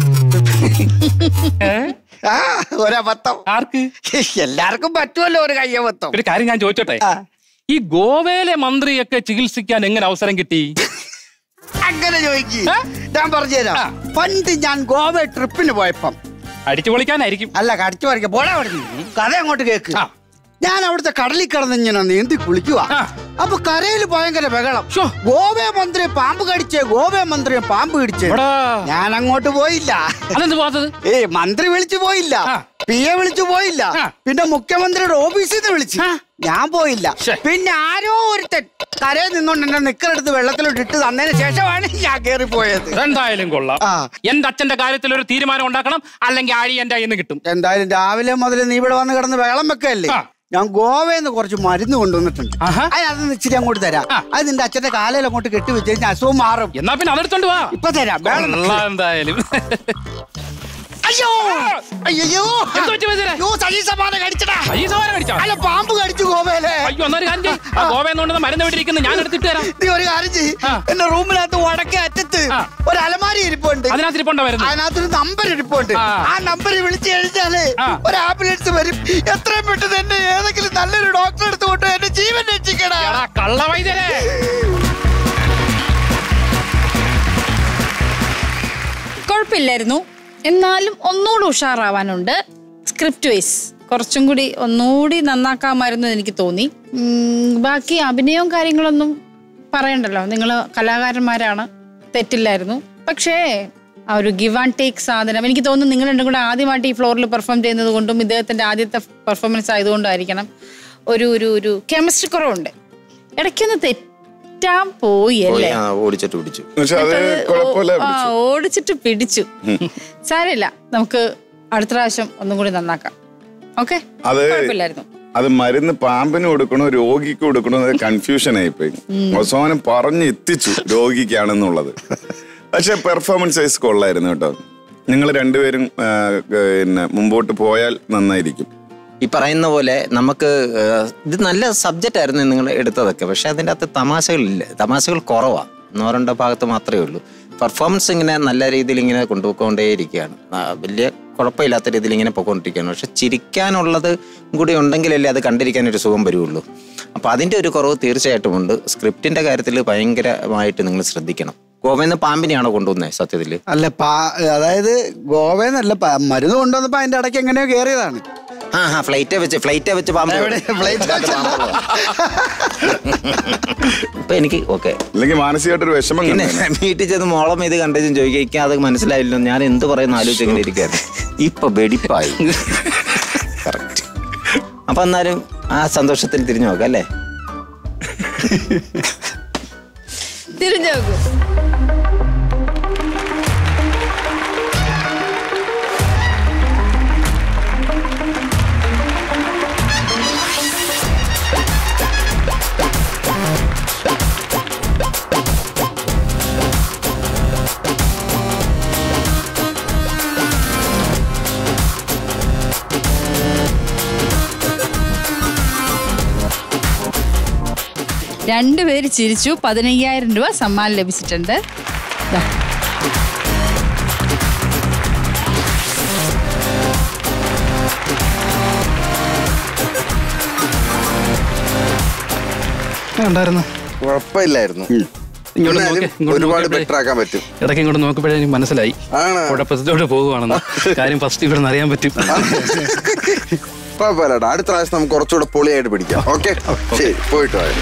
ആ ഒരബദ്ധം ആർക്ക് എല്ലാവർക്കും പറ്റുമല്ലോ ഒരു കയ്യബദ്ധം ഒരു കാര്യം ഞാൻ ചോദിച്ചോട്ടെ ഈ ഗോവയിലെ മന്ത്രിയൊക്കെ ചികിത്സിക്കാൻ എങ്ങനെ അവസരം കിട്ടി അങ്ങനെ ചോദിക്ക് ഞാൻ പറഞ്ഞുതരാം പണ്ട് ഞാൻ ഗോവ ട്രിപ്പിന് പോയപ്പം അടിച്ചു പൊളിക്കാനായിരിക്കും അല്ല കടിച്ചു പറിക്ക പോടാ പറഞ്ഞു കഥ അങ്ങോട്ട് കേക്ക് ഞാൻ അവിടുത്തെ കടലിൽ കിടന്ന് ഇങ്ങനെ നീന്തി കുളിക്കുക അപ്പൊ കരയിൽ ഭയങ്കര ബഹളം ഗോവ മന്ത്രി പാമ്പ് കടിച്ചേ ഗോവ മന്ത്രി പാമ്പ് കടിച്ചേ ഞാൻ അങ്ങോട്ട് പോയില്ല അതെന്ത് പോകാത്തത് ഏ മന്ത്രി വിളിച്ചു പോയില്ല പി എ വിളിച്ചു പോയില്ല പിന്നെ മുഖ്യമന്ത്രിയുടെ ഓഫീസിൽ നിന്ന് വിളിച്ചു ഞാൻ പോയില്ല പിന്നെ ആരോ ഒരുത്തൻ കരയിൽ നിന്നോണ്ട് എന്നെ നിക്കറെടുത്ത് വെള്ളത്തിലോട്ട് ഇട്ട് തന്നതിന് ശേഷമാണ് ഞാൻ കയറി പോയത് എന്തായാലും കൊള്ളാം എന്റെ അച്ഛന്റെ കാര്യത്തിൽ ഒരു തീരുമാനം ഉണ്ടാക്കണം അല്ലെങ്കിൽ ആഴി എന്റെ കയ്യിൽ നിന്ന് കിട്ടും എന്തായാലും രാവിലെ മുതൽ നീ ഇവിടെ വന്ന് കിടന്ന് വെള്ളം വെക്കല്ലേ ഞാൻ ഗോവയിൽ നിന്ന് കുറച്ച് മരുന്ന് കൊണ്ടുവന്നിട്ടുണ്ട് ആഹാ. അത് അതൊന്ന് ഇച്ചിരി അങ്ങോട്ട് തരാം അത് നിന്റെ അച്ഛന്റെ കാലയിൽ അങ്ങോട്ട് കെട്ടി വെച്ച് കഴിഞ്ഞാൽ അസുഖം മാറും എന്നാ പിന്നെ അതെടുത്തോണ്ട് വാ ഇപ്പൊ തരാം വേണം കൊള്ളാം എന്തായാലും അയ്യോ അയ്യോ എന്ത് പറ്റി വൈദ്യരെ? അയ്യോ സജീസമാനെ കടിച്ചടാ ഈ സവാര കടിച്ചോ അല്ല പാമ്പ് കടിച്ചു ഗോവയിലെ അയ്യോ എന്നൊരു കാര്യം ചെയ്യ്. ആ ഗോവയിൽ നിന്ന് മരുന്ന് വിട്ടിരിക്കുന്നു ഞാൻ എടുത്തിട്ട് തരാം നീ ഒരു കാര്യം ചെയ്യ് ആ. എന്റെ റൂമിനകത്ത് വടക്കേ അറ്റത്ത് ആ. ഒരു അലമാരി ഇരിപ്പുണ്ട് അതിനകത്ത് ഇരിപ്പുണ്ടോ വരുന്നത് അതിനകത്തൊരു നമ്പർ ഇരിപ്പുണ്ട് ആ. ആ നമ്പർ വിളിച്ചു കഴിഞ്ഞാല് ആ. ഒരു ആംബുലൻസ് വരും എത്രയും പെട്ടെന്ന് എന്നെ ഏതെങ്കിലും നല്ലൊരു ഡോക്ടറെ അടുത്ത് കൊണ്ട് എന്റെ ജീവൻ രക്ഷിക്കടാ എടാ കള്ള വൈദ്യരെ കുഴപ്പമില്ലായിരുന്നു എന്നാലും ഒന്നുകൂടി ഉഷാറാവാനുണ്ട് സ്ക്രിപ്റ്റ് വൈസ് കുറച്ചും കൂടി ഒന്നുകൂടി നന്നാക്കാമായിരുന്നു എന്ന് എനിക്ക് തോന്നി ഉം, ബാക്കി അഭിനയവും കാര്യങ്ങളൊന്നും പറയണ്ടല്ലോ നിങ്ങൾ കലാകാരന്മാരാണ് തെറ്റില്ലായിരുന്നു പക്ഷേ ആ ഒരു ഗിവ് ആൻഡ് ടേക്ക് സാധനം എനിക്ക് തോന്നുന്നു നിങ്ങൾ രണ്ടും കൂടെ ആദ്യമായിട്ട് ഈ ഫ്ലോറിൽ പെർഫോം ചെയ്യുന്നത് കൊണ്ടും ഇദ്ദേഹത്തിന്റെ ആദ്യത്തെ പെർഫോമൻസ് ആയതുകൊണ്ടായിരിക്കണം ഒരു ഒരു ഒരു കെമിസ്ട്രി കുറവുണ്ട് ഇടയ്ക്കൊന്ന് തെറ്റാൻ പോയി പോയി അല്ലേ ആ ഓടിച്ചിട്ട് പിടിച്ചു പക്ഷെ അത് എന്നിട്ടത് കുഴപ്പമില്ല ഓ- ആ, ഓടിച്ചിട്ട് പിടിച്ചു സാരമില്ല നമുക്ക് അടുത്ത പ്രാവശ്യം ഒന്നും കൂടി നന്നാക്കാം ഓക്കെ അത് കുഴപ്പമില്ലായിരുന്നു അത് മരുന്ന് പാമ്പിന് കൊടുക്കണോ രോഗിക്ക് കൊടുക്കണോ അത് കൺഫ്യൂഷൻ ആയിപ്പോയി അവസാനം പറഞ്ഞ് എത്തിച്ചു രോഗിക്കാണെന്നുള്ളത് പക്ഷെ പെർഫോമൻസ് വൈസ് കൊള്ളായിരുന്നു കേട്ടോ നിങ്ങൾ രണ്ടുപേരും ആ, പിന്നെ മുമ്പോട്ട് പോയാൽ നന്നായിരിക്കും ഈ പറയുന്ന പോലെ നമുക്ക് ഏഹ്, ഇത് നല്ല സബ്ജക്റ്റ് ആയിരുന്നു നിങ്ങൾ എടുത്തതൊക്കെ പക്ഷെ അതിൻ്റെ അകത്ത് തമാശകളില്ല തമാശകൾ കുറവാണ് നോരണ്ട ഭാഗത്ത് മാത്രമേ ഉള്ളൂ പെർഫോമൻസ് ഇങ്ങനെ നല്ല രീതിയിൽ ഇങ്ങനെ കൊണ്ടുപോയിക്കൊണ്ടേയിരിക്കുകയാണ് ആ, വലിയ കുഴപ്പമില്ലാത്ത രീതിയിൽ ഇങ്ങനെ പോയിക്കൊണ്ടിരിക്കുകയാണ് പക്ഷെ ചിരിക്കാനുള്ളത് കൂടി ഉണ്ടെങ്കിലല്ലേ അത് കണ്ടിരിക്കാൻ ഒരു സുഖം വരുള്ളൂ അപ്പോൾ അതിൻ്റെ ഒരു കുറവ് തീർച്ചയായിട്ടും ഉണ്ട് സ്ക്രിപ്റ്റിൻ്റെ കാര്യത്തിൽ ഭയങ്കരമായിട്ട് നിങ്ങൾ ശ്രദ്ധിക്കണം ഗോവയിൽ നിന്ന് പാമ്പിനെയാണോ കൊണ്ടുവന്നത് സത്യത്തിൽ അല്ല പാ അതായത് ഗോവയെന്നല്ല പ- മരുന്ന് കൊണ്ടുവന്നപ്പോ അതിന്റെ ഇടയ്ക്ക് എങ്ങനെയോ കയറിയതാണ് ആ ആ ഫ്ലൈറ്റേ വെച്ച് ഫ്ലൈറ്റേ വെച്ച് പാമ്പ് എവിടെ? ഫ്ലൈറ്റ് ഇപ്പൊ എനിക്ക് ഓക്കെ അല്ലെങ്കിൽ മാനസികമായിട്ടൊരു വിഷമം പിന്നെ കണ്ടേനെ. വീട്ടിൽ ചെന്ന് മോളം ഇത് കണ്ടേച്ചും ചോദിക്കാൻ അത് മനസ്സിലായില്ലോ ഞാൻ എന്ത് പറയുന്നു ആലോചിച്ച് ഇങ്ങനെ ഇരിക്കുകയാണ് ഇപ്പൊ വെടിപ്പായി കറക്റ്റ് അപ്പൊ എന്നാലും ആ സന്തോഷത്തിൽ തിരിഞ്ഞു നോക്കാം അല്ലേ തിരിഞ്ഞു നോക്കൂ രണ്ടുപേര് ചിരിച്ചു പതിനയ്യായിരം രൂപ സമ്മാനം ലഭിച്ചിട്ടുണ്ട് ദാ. ഉണ്ടായിരുന്നു കുഴപ്പമില്ലായിരുന്നു ഇങ്ങോട്ട് എന്നാലും നോക്ക്, ഇങ്ങോട്ട് ഒരുപാട് നോക്കിയപ്പോഴേ- ബെറ്റർ ആക്കാൻ പറ്റും ഇടയ്ക്ക് ഇങ്ങോട്ട് നോക്കുമ്പോഴേ എനിക്ക് മനസ്സിലായി ആണ്. കുഴപ്പത്തിലോട്ട് പോകുവാണെന്ന് കാര്യം ഫസ്റ്റ് ഇവിടെ നിന്ന് അറിയാൻ പറ്റും കുഴപ്പമില്ലടാ അടുത്ത പ്രാവശ്യം നമുക്ക് കുറച്ചുകൂടെ പൊളിയായിട്ട് പിടിക്കാം ഓക്കെ ശരി പോയിട്ട് വാ.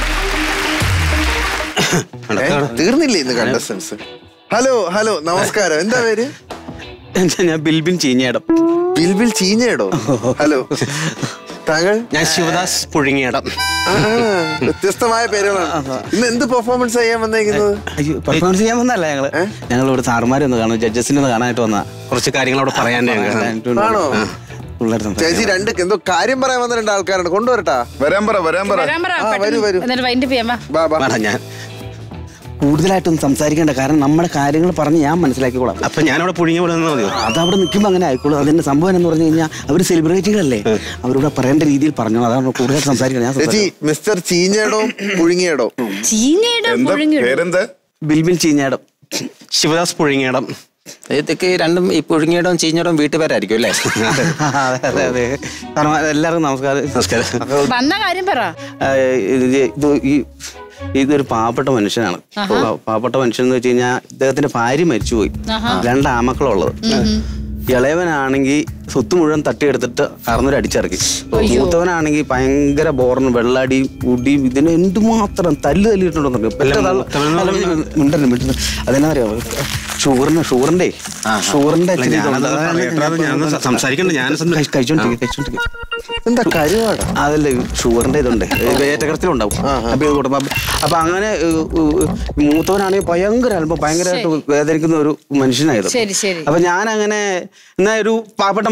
ഏ, തീർന്നില്ലേ ഇന്ന് കണ്ടസ്റ്റൻസ് ഹലോ ഹലോ നമസ്കാരം എന്താ പേര് ഞാൻ ബിൽബിൻ ചീഞ്ഞേടം ബിൽബിൽ ചീഞ്ഞേടോ ഹലോ താങ്കൾ ഞാൻ ശിവദാസ് പുഴുങ്ങിയടം ആ, വ്യത്യസ്തമായ പേരുകളാണ് ഇന്ന് എന്ത് പെർഫോമൻസ് ചെയ്യാൻ വന്നേക്കുന്നത് അയ്യോ പെർഫോമൻസ് ചെയ്യാൻ വന്നല്ല ഞങ്ങള് ഞങ്ങൾ ഇവിടെ സാറുമാരെ ഒന്ന് കാണും ജഡ്ജസിനെ ഒന്ന് കാണാനായിട്ട് വന്ന കുറച്ച് കാര്യങ്ങൾ അവിടെ പറയാൻ ആണോ? പിള്ളേർ ചേച്ചി രണ്ട് എന്തോ കാര്യം പറയാൻ വന്ന രണ്ട് ആൾക്കാരുണ്ട് കൊണ്ടുവരട്ടാ വരാൻ പറ വരാൻ പറ വരാൻ പറ ആ, വരൂ, പെട്ടെന്ന്. വരൂ. എന്നിട്ട് വൈൻഡ് ചെയ്യാം വാ. ബാ ബാ വേണം ഞാൻ കൂടുതലായിട്ടൊന്നും സംസാരിക്കേണ്ട കാരണം നമ്മുടെ കാര്യങ്ങൾ പറഞ്ഞ് ഞാൻ മനസ്സിലാക്കിക്കോളാം അപ്പൊ ഞാനവിടെ പുഴുങ്ങിയ പോലെ നിന്നാ മതിയോ അത് അവിടെ നിൽക്കുമ്പോൾ അങ്ങനെ ആയിക്കോളും അതിന്റെ സംഭവം എന്ന് പറഞ്ഞു കഴിഞ്ഞാൽ അവർ സെലിബ്രിറ്റികളല്ലേ അവരോട് പറയേണ്ട രീതിയിൽ പറഞ്ഞു അതാണ് കൂടുതൽ സംസാരിക്കുന്നത് ഞാൻ ചേച്ചി സംസാരിക്കാം. മിസ്റ്റർ ചീഞ്ഞേടോ പുഴുങ്ങിയടോ ചീഞ്ഞയുടെ എന്താ പുഴുങ്ങിയിടും പേരെന്താ ബിൽബിൽ ചീഞ്ഞാടം ശിവദാസ് പുഴുങ്ങിയടം ഇതൊക്കെ രണ്ടും ഈ പുഴുങ്ങിയിടവും ചീഞ്ഞിടവും വീട്ടുപേരായിരിക്കും അല്ലേ അതെ അതെ അതെ കാരണം എല്ലാവർക്കും നമസ്കാരം നമസ്കാരം വന്ന കാര്യം പറ ആ, ഇത് ഇത് ഈ ഇതൊരു പാവപ്പെട്ട മനുഷ്യനാണ് പാ- പാവപ്പെട്ട മനുഷ്യൻ എന്ന് വെച്ച് കഴിഞ്ഞാൽ ഇദ്ദേഹത്തിന്റെ ഭാര്യ മരിച്ചുപോയി രണ്ട് ആമക്കളുള്ളത് ഇളയവനാണെങ്കിൽ സ്വത്ത് മുഴുവൻ തട്ടിയെടുത്തിട്ട് കറന്നൊരു അടിച്ചിറക്കി മൂത്തവനാണെങ്കിൽ ഭയങ്കര ബോറിന് വെള്ളടിയും കുടിയും ഇതിന് എന്തുമാത്രം തല്ല് തല്ലിയിട്ടുണ്ടെന്നു മിണ്ടരുത് മിണ്ടരുത് അതെന്നാ പറയാ ഷുഗറിന് ഷുഗറിന്റെ ഷുഗറിന്റെ ഇച്ചിരി ഞാനത് ഇതുണ്ട്. പറയട്ടെ, അത് ഞാൻ സംസാരിക്കണ്ട ഞാൻ കഴി- കഴിച്ചോണ്ടിരിക്കുക കഴിച്ചോണ്ടിരിക്കുക എന്താ കരുവാടാ അതല്ല ഈ ഷുഗറിന്റെ ഇതുണ്ട് ഏറ്റക്കരത്തിലുണ്ടാവും അപ്പൊ ഇത് കൊടുക്കും അപ്പൊ- അപ്പൊ അങ്ങനെ ഏഹ്, ഏഹ്, മൂത്തവനാണെങ്കിൽ ഭയങ്കര അല്പം ഭയങ്കരമായിട്ട് വേദനിക്കുന്ന ഒരു മനുഷ്യനായിരുന്നു ശരി ശരി അപ്പൊ ഞാൻ അങ്ങനെ എന്നാ ഒരു പാവപ്പെട്ട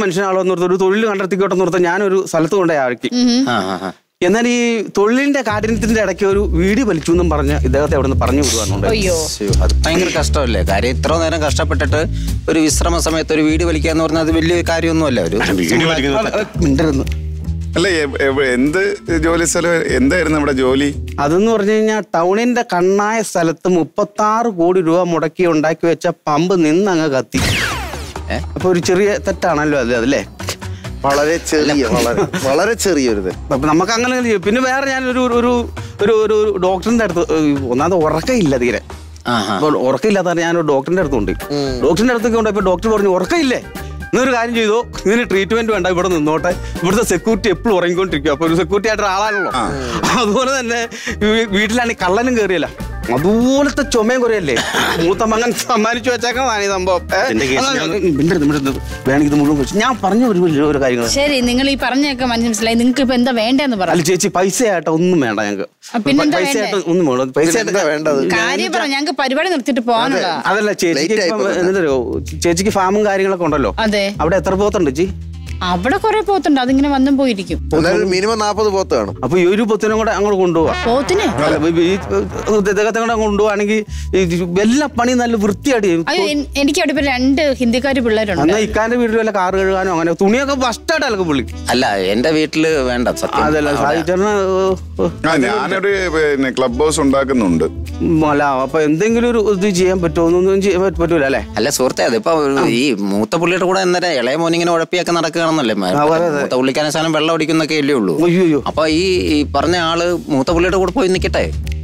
മനുഷ്യനാളോ നിർത്തും ഒരു തൊഴിൽ കണ്ടെത്തിക്കോട്ടെ നിർത്താൻ ഞാനൊരു സ്ഥലത്ത് കൊണ്ടേ ആക്കി ആ, ആ, ആ. എന്നാൽ ഈ തൊഴിലിന്റെ കാഠിന്യത്തിന്റെ ഇടയ്ക്ക് ഒരു വീടി വലിച്ചു എന്നും പറഞ്ഞ് ഇദ്ദേഹത്തെ അവിടെ നിന്ന് പറഞ്ഞു വിടുവാനുണ്ട് അയ്യോ ശ്ശോ, അത് ഭയങ്കര കഷ്ടമല്ലേ കാര്യം ഇത്ര നേരം കഷ്ടപ്പെട്ടിട്ട് ഒരു വിശ്രമ സമയത്ത് ഒരു വീട് വലിക്കുക എന്ന് പറഞ്ഞാൽ അത് വലിയ കാര്യമൊന്നുമല്ല ഒരു മിണ്ടരുന്ന് അല്ല എ- എവ- എന്ത് ജോലി സ്ഥലം എന്തായിരുന്നു നമ്മുടെ ജോലി അതെന്ന് പറഞ്ഞു കഴിഞ്ഞാൽ ടൗണിന്റെ കണ്ണായ സ്ഥലത്ത് മുപ്പത്തി ആറ് കോടി രൂപ മുടക്കി ഉണ്ടാക്കി വെച്ച പമ്പ് നിന്നങ്ങ് കത്തി അപ്പൊ ഒരു ചെറിയ തെറ്റാണല്ലോ അത് അതല്ലേ വളരെ ചെറിയ വളരെ വളരെ ചെറിയൊരു ഇത് അപ്പൊ നമുക്ക് അങ്ങനെ ചെയ്യും. പിന്നെ വേറെ ഞാൻ ഒരു ഒരു ഒരു ഒരു ഒരു ഡോക്ടറിന്റെ അടുത്ത് ഏഹ്, ഒന്നാമത് ഉറക്കമില്ല തീരെ അപ്പോൾ ഉറക്കമില്ലാത്ത ഞാൻ ഒരു ഡോക്ടറിന്റെ അടുത്തുണ്ട് ഡോക്ടറിന്റെ അടുത്തൊക്കെ ഉണ്ട് ഇപ്പൊ ഡോക്ടർ പറഞ്ഞു ഉറക്കമില്ലേ എന്നൊരു കാര്യം ചെയ്തു ഇതിന് ട്രീറ്റ്മെന്റ് വേണ്ട ഇവിടെ നിന്നോട്ടെ ഇവിടുത്തെ സെക്യൂരിറ്റി എപ്പോഴും ഉറങ്ങിക്കൊണ്ടിരിക്കും അപ്പൊ ഒരു സെക്യൂരിറ്റി ആയിട്ട് ഒരാളാണല്ലോ അതുപോലെ തന്നെ വീ- വീട്ടിലാണെങ്കിൽ കള്ളനും കയറിയല്ല അതുപോലത്തെ ചുമയും കുറയല്ലേ മൂത്ത മകൻ സമ്മാനിച്ചു വെച്ചേക്കുന്നതാണ് ഈ സംഭവം ഏ? എന്റെ കേസ് അതാ, ഞാൻ- മിണ്ടരുത്, മിണ്ടരുത്. വേണമെങ്കിൽ ഇത് മുഴുവൻ കുറിച്ച് ഞാൻ പറഞ്ഞു ഒരു വലിയ ഒരു കാര്യങ്ങൾ ശരി നിങ്ങൾ ഈ പറഞ്ഞൊക്കെ മനസ്സിലായി നിങ്ങൾക്ക് ഇപ്പൊ എന്താ വേണ്ടെന്ന് പറ അല്ല ചേച്ചി പൈസ ആയിട്ട് ഒന്നും വേണ്ട ഞങ്ങൾക്ക് ആ, പിന്നെന്താ പൈസ വേണ്ടേ? ആയിട്ട് ഒന്നും വേണ്ട പൈസ എന്താ വേണ്ടത് കാര്യം പറ ഞങ്ങൾക്ക് പരിപാടി നിർത്തിയിട്ട് പോകാനുള്ള അതല്ല ചേച്ചിക്ക് Late ആയി ഇപ്പം പോകുന്നത്. എന്തറിയോ ചേച്ചിക്ക് ഫാമും കാര്യങ്ങളൊക്കെ ഉണ്ടല്ലോ അതെ അവിടെ എത്ര പോത്തുണ്ട് ചേച്ചി അവിടെ കുറെ പോത്തുണ്ട് അതിങ്ങനെ വന്നും പോയിരിക്കും എന്തായാലും മിനിമം നാപ്പത് പോത്ത് കാണും അപ്പൊ ഈ ഒരു പൊത്തിനും കൂടെ അങ്ങോട്ട് കൊണ്ടുപോവാ പോത്തിന് അല്ല, ഈ- ഈ ഇദ്ദേഹത്തെ കൂടെ കൊണ്ടുപോവാണെങ്കിൽ എല്ലാ പണി നല്ല വൃത്തിയായിട്ട് ചെയ്യും അയ്യോ എൻ- എനിക്ക് അവിടെ ഇപ്പൊ രണ്ട് ഹിന്ദിക്കാര് പിള്ളേരുണ്ട് എന്നാ ഇക്കാന്റെ വീട്ടിൽ വല്ല കാറ് കഴുകാനോ അങ്ങനെ തുണിയൊക്കെ ഫസ്റ്റായിട്ട് അലക്കും പുള്ളി അല്ല എന്റെ വീട്ടില് വേണ്ട സത്യം അതല്ല അവിടെ- സാഹിച്ചേട്ടന് ആ ഞാനൊരു പിന്നെ ക്ലബ് ഹൗസ് ഉണ്ടാക്കുന്നുണ്ട് അല്ല അപ്പൊ എന്തെങ്കിലും ഒരു ഇത് ചെയ്യാൻ പറ്റുമോ ഒന്നും ചെയ്യാൻ പറ്റ- പറ്റൂല അല്ലേ അല്ല സുഹൃത്തെ അതിപ്പോ ഈ മൂത്ത പുള്ളിയുടെ കൂടെ എന്നേരം ഇളയ മോനിങ്ങനെ ഉഴപ്പിയൊക്കെ നടക്കുകയാണെന്നല്ലേ ആ, അതെ, അതെ. മൂത്ത പുള്ളിക്കാനെ സാധനം വെള്ളം അടിക്കുന്നൊക്കെ അല്ലേ ഉള്ളൂ അയ്യോ അപ്പൊ ഈ ഈ പറഞ്ഞ ആള് മൂത്ത പുള്ളിയുടെ കൂടെ പോയി നിക്കട്ടെ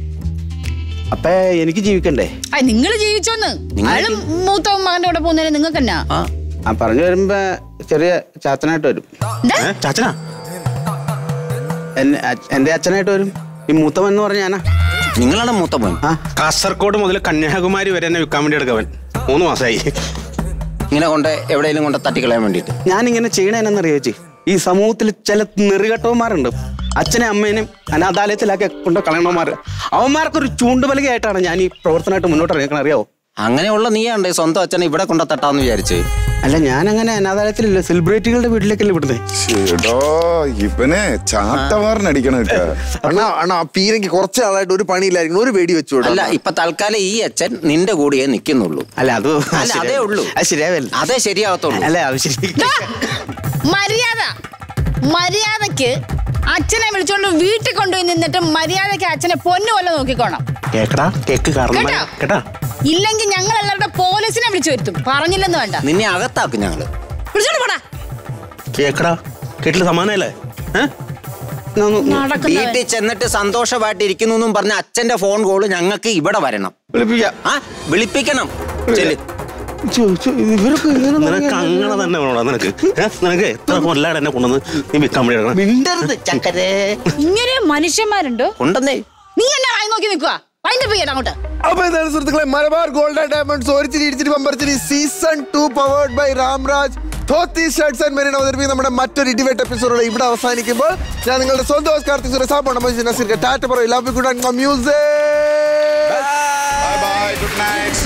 അപ്പൊ എനിക്ക് ജീവിക്കണ്ടേ ആ നിങ്ങൾ ജീവിച്ചോന്ന് അയാള് മൂത്ത മകന്റെ കൂടെ പോകുന്നതിന് നിങ്ങൾക്ക് എന്നാ ആ ആ പറഞ്ഞു വരുമ്പോ ചെറിയ ചാച്ചനായിട്ട് വരും എന്താ ചാച്ചനാ എന്നെ അച്ഛ- എന്റെ അച്ഛനായിട്ട് വരും ഈ മൂത്തവൻ എന്ന് പറഞ്ഞ ഞാനാ നിങ്ങളാണ് മൂത്ത മോൻ ആ കാസർഗോഡ് മുതൽ കന്യാകുമാരി വരെ എന്നെ വിൽക്കാൻ വേണ്ടി എടുക്കവൻ മൂന്ന് മാസമായി ഇങ്ങനെ കൊണ്ട് എവിടെയെങ്കിലും കൊണ്ട് തട്ടിക്കളയാൻ വേണ്ടിയിട്ട് ഞാനിങ്ങനെ ചെയ്യണേനെന്നറിയോ ചേച്ചി ഈ സമൂഹത്തിൽ ചില നെറികെട്ടവന്മാരുണ്ട് അച്ഛനെ അമ്മേനും അനാഥാലയത്തിലാക്കി കൊണ്ട് കളയണവന്മാർ അവന്മാർക്കൊരു ചൂണ്ടുപലകയായിട്ടാണ് ഞാൻ ഈ പ്രവർത്തനമായിട്ട് മുന്നോട്ട് ഇറങ്ങിക്കണം അറിയാവോ അങ്ങനെയുള്ള നീയാണ്ട് സ്വന്തം അച്ഛനെ ഇവിടെ കൊണ്ട് തട്ടാന്ന് വിചാരിച്ച് അല്ല ഞാൻ അങ്ങനെ അനാഥാലയത്തിലല്ല സെലിബ്രിറ്റികളുടെ വീട്ടിലേക്കല്ലേ വിടുന്നേ ചേടോ ഇവനെ ചാട്ടവാറിനടിക്കണം കേട്ടോ അണ്ണാ അണ്ണാ ആ പീരങ്കി കുറച്ച് ആളായിട്ട് ഒരു പണിയില്ലായിരിക്കും ഒരു വെടി വെച്ചു അല്ല ഇപ്പൊ തൽക്കാലം ഈ അച്ഛൻ നിന്റെ കൂടെയേ നിൽക്കുന്നുള്ളൂ അല്ല അത് അല്ല അതേ ഉള്ളൂ അത് ശരിയാവില്ല അതേ ശരിയാവത്തുള്ളൂ അല്ല അത് ശരി ദാ, മര്യാദ മര്യാദക്ക് അച്ഛനെ വിളിച്ചോണ്ട് വീട്ടിൽ കൊണ്ടുപോയി നിന്നിട്ട് മര്യാദക്ക് അച്ഛനെ പൊന്നു പോലെ നോക്കിക്കോണം കേക്കടാ കേക്ക് കാരണം കേട്ടോ? കേട്ടാ ഇല്ലെങ്കിൽ ഞങ്ങൾ എല്ലാവരുടെ പോലീസിനെ വിളിച്ചു വരുത്തും പറഞ്ഞില്ലെന്ന് വേണ്ട നിന്നെ അകത്താക്കും ഞങ്ങള് വിളിച്ചോണ്ട് പോടാ കേക്കടാ കേട്ടില്ല സമാനല്ലേ ഏഹ് നടക്കുന്നവൻ വീട്ടിൽ ചെന്നിട്ട് സന്തോഷമായിട്ട് ഇരിക്കുന്നു എന്നും പറഞ്ഞ അച്ഛന്റെ ഫോൺ കോള് ഞങ്ങൾക്ക് ഇവിടെ വരണം വിളിപ്പിക്കാം ആ വിളിപ്പിക്കണം ചെല്ല്. ഇവരൊക്കെ ഇങ്ങനെ നിനക്ക് അങ്ങനെ തന്നെ വേണോടാ നിനക്ക് ഏ? നിനക്ക് എത്ര കൊല്ലാട് എന്നെ കൊണ്ടുവന്ന് നീ വിൽക്കാൻ വേണ്ടി എടുക്കണം മിണ്ടരുത് ചക്കരേ ഇങ്ങനെ മനുഷ്യന്മാരുണ്ടോ ഉണ്ടെന്നേ നീ എന്നെ വായി നോക്കി നിൽക്കുക വൈൻഡപ്പ് ചെയ്യണം അങ്ങോട്ട് അപ്പൊ എന്താണ് സുഹൃത്തുക്കളെ മലബാർ ഗോൾഡ് ആൻഡ് ഡയമണ്ട്സ് ഒരിച്ചിരി ഇടിച്ചിരി പമ്പർച്ചിരി season two powered by Ramraj dhoti shirts and Merin അവതരിപ്പിക്കുന്ന നമ്മുടെ മറ്റൊരു ഇടിവേറ്റ് എപ്പിസോഡോടെ ഇവിടെ അവസാനിക്കുമ്പോൾ ഞാൻ നിങ്ങളുടെ സ്വന്തം ഹോസ്റ്റ് കാർത്തിക് സുരേഷ് സാബ് നസീർ ടാറ്റ പറയും love good and music bye bye good night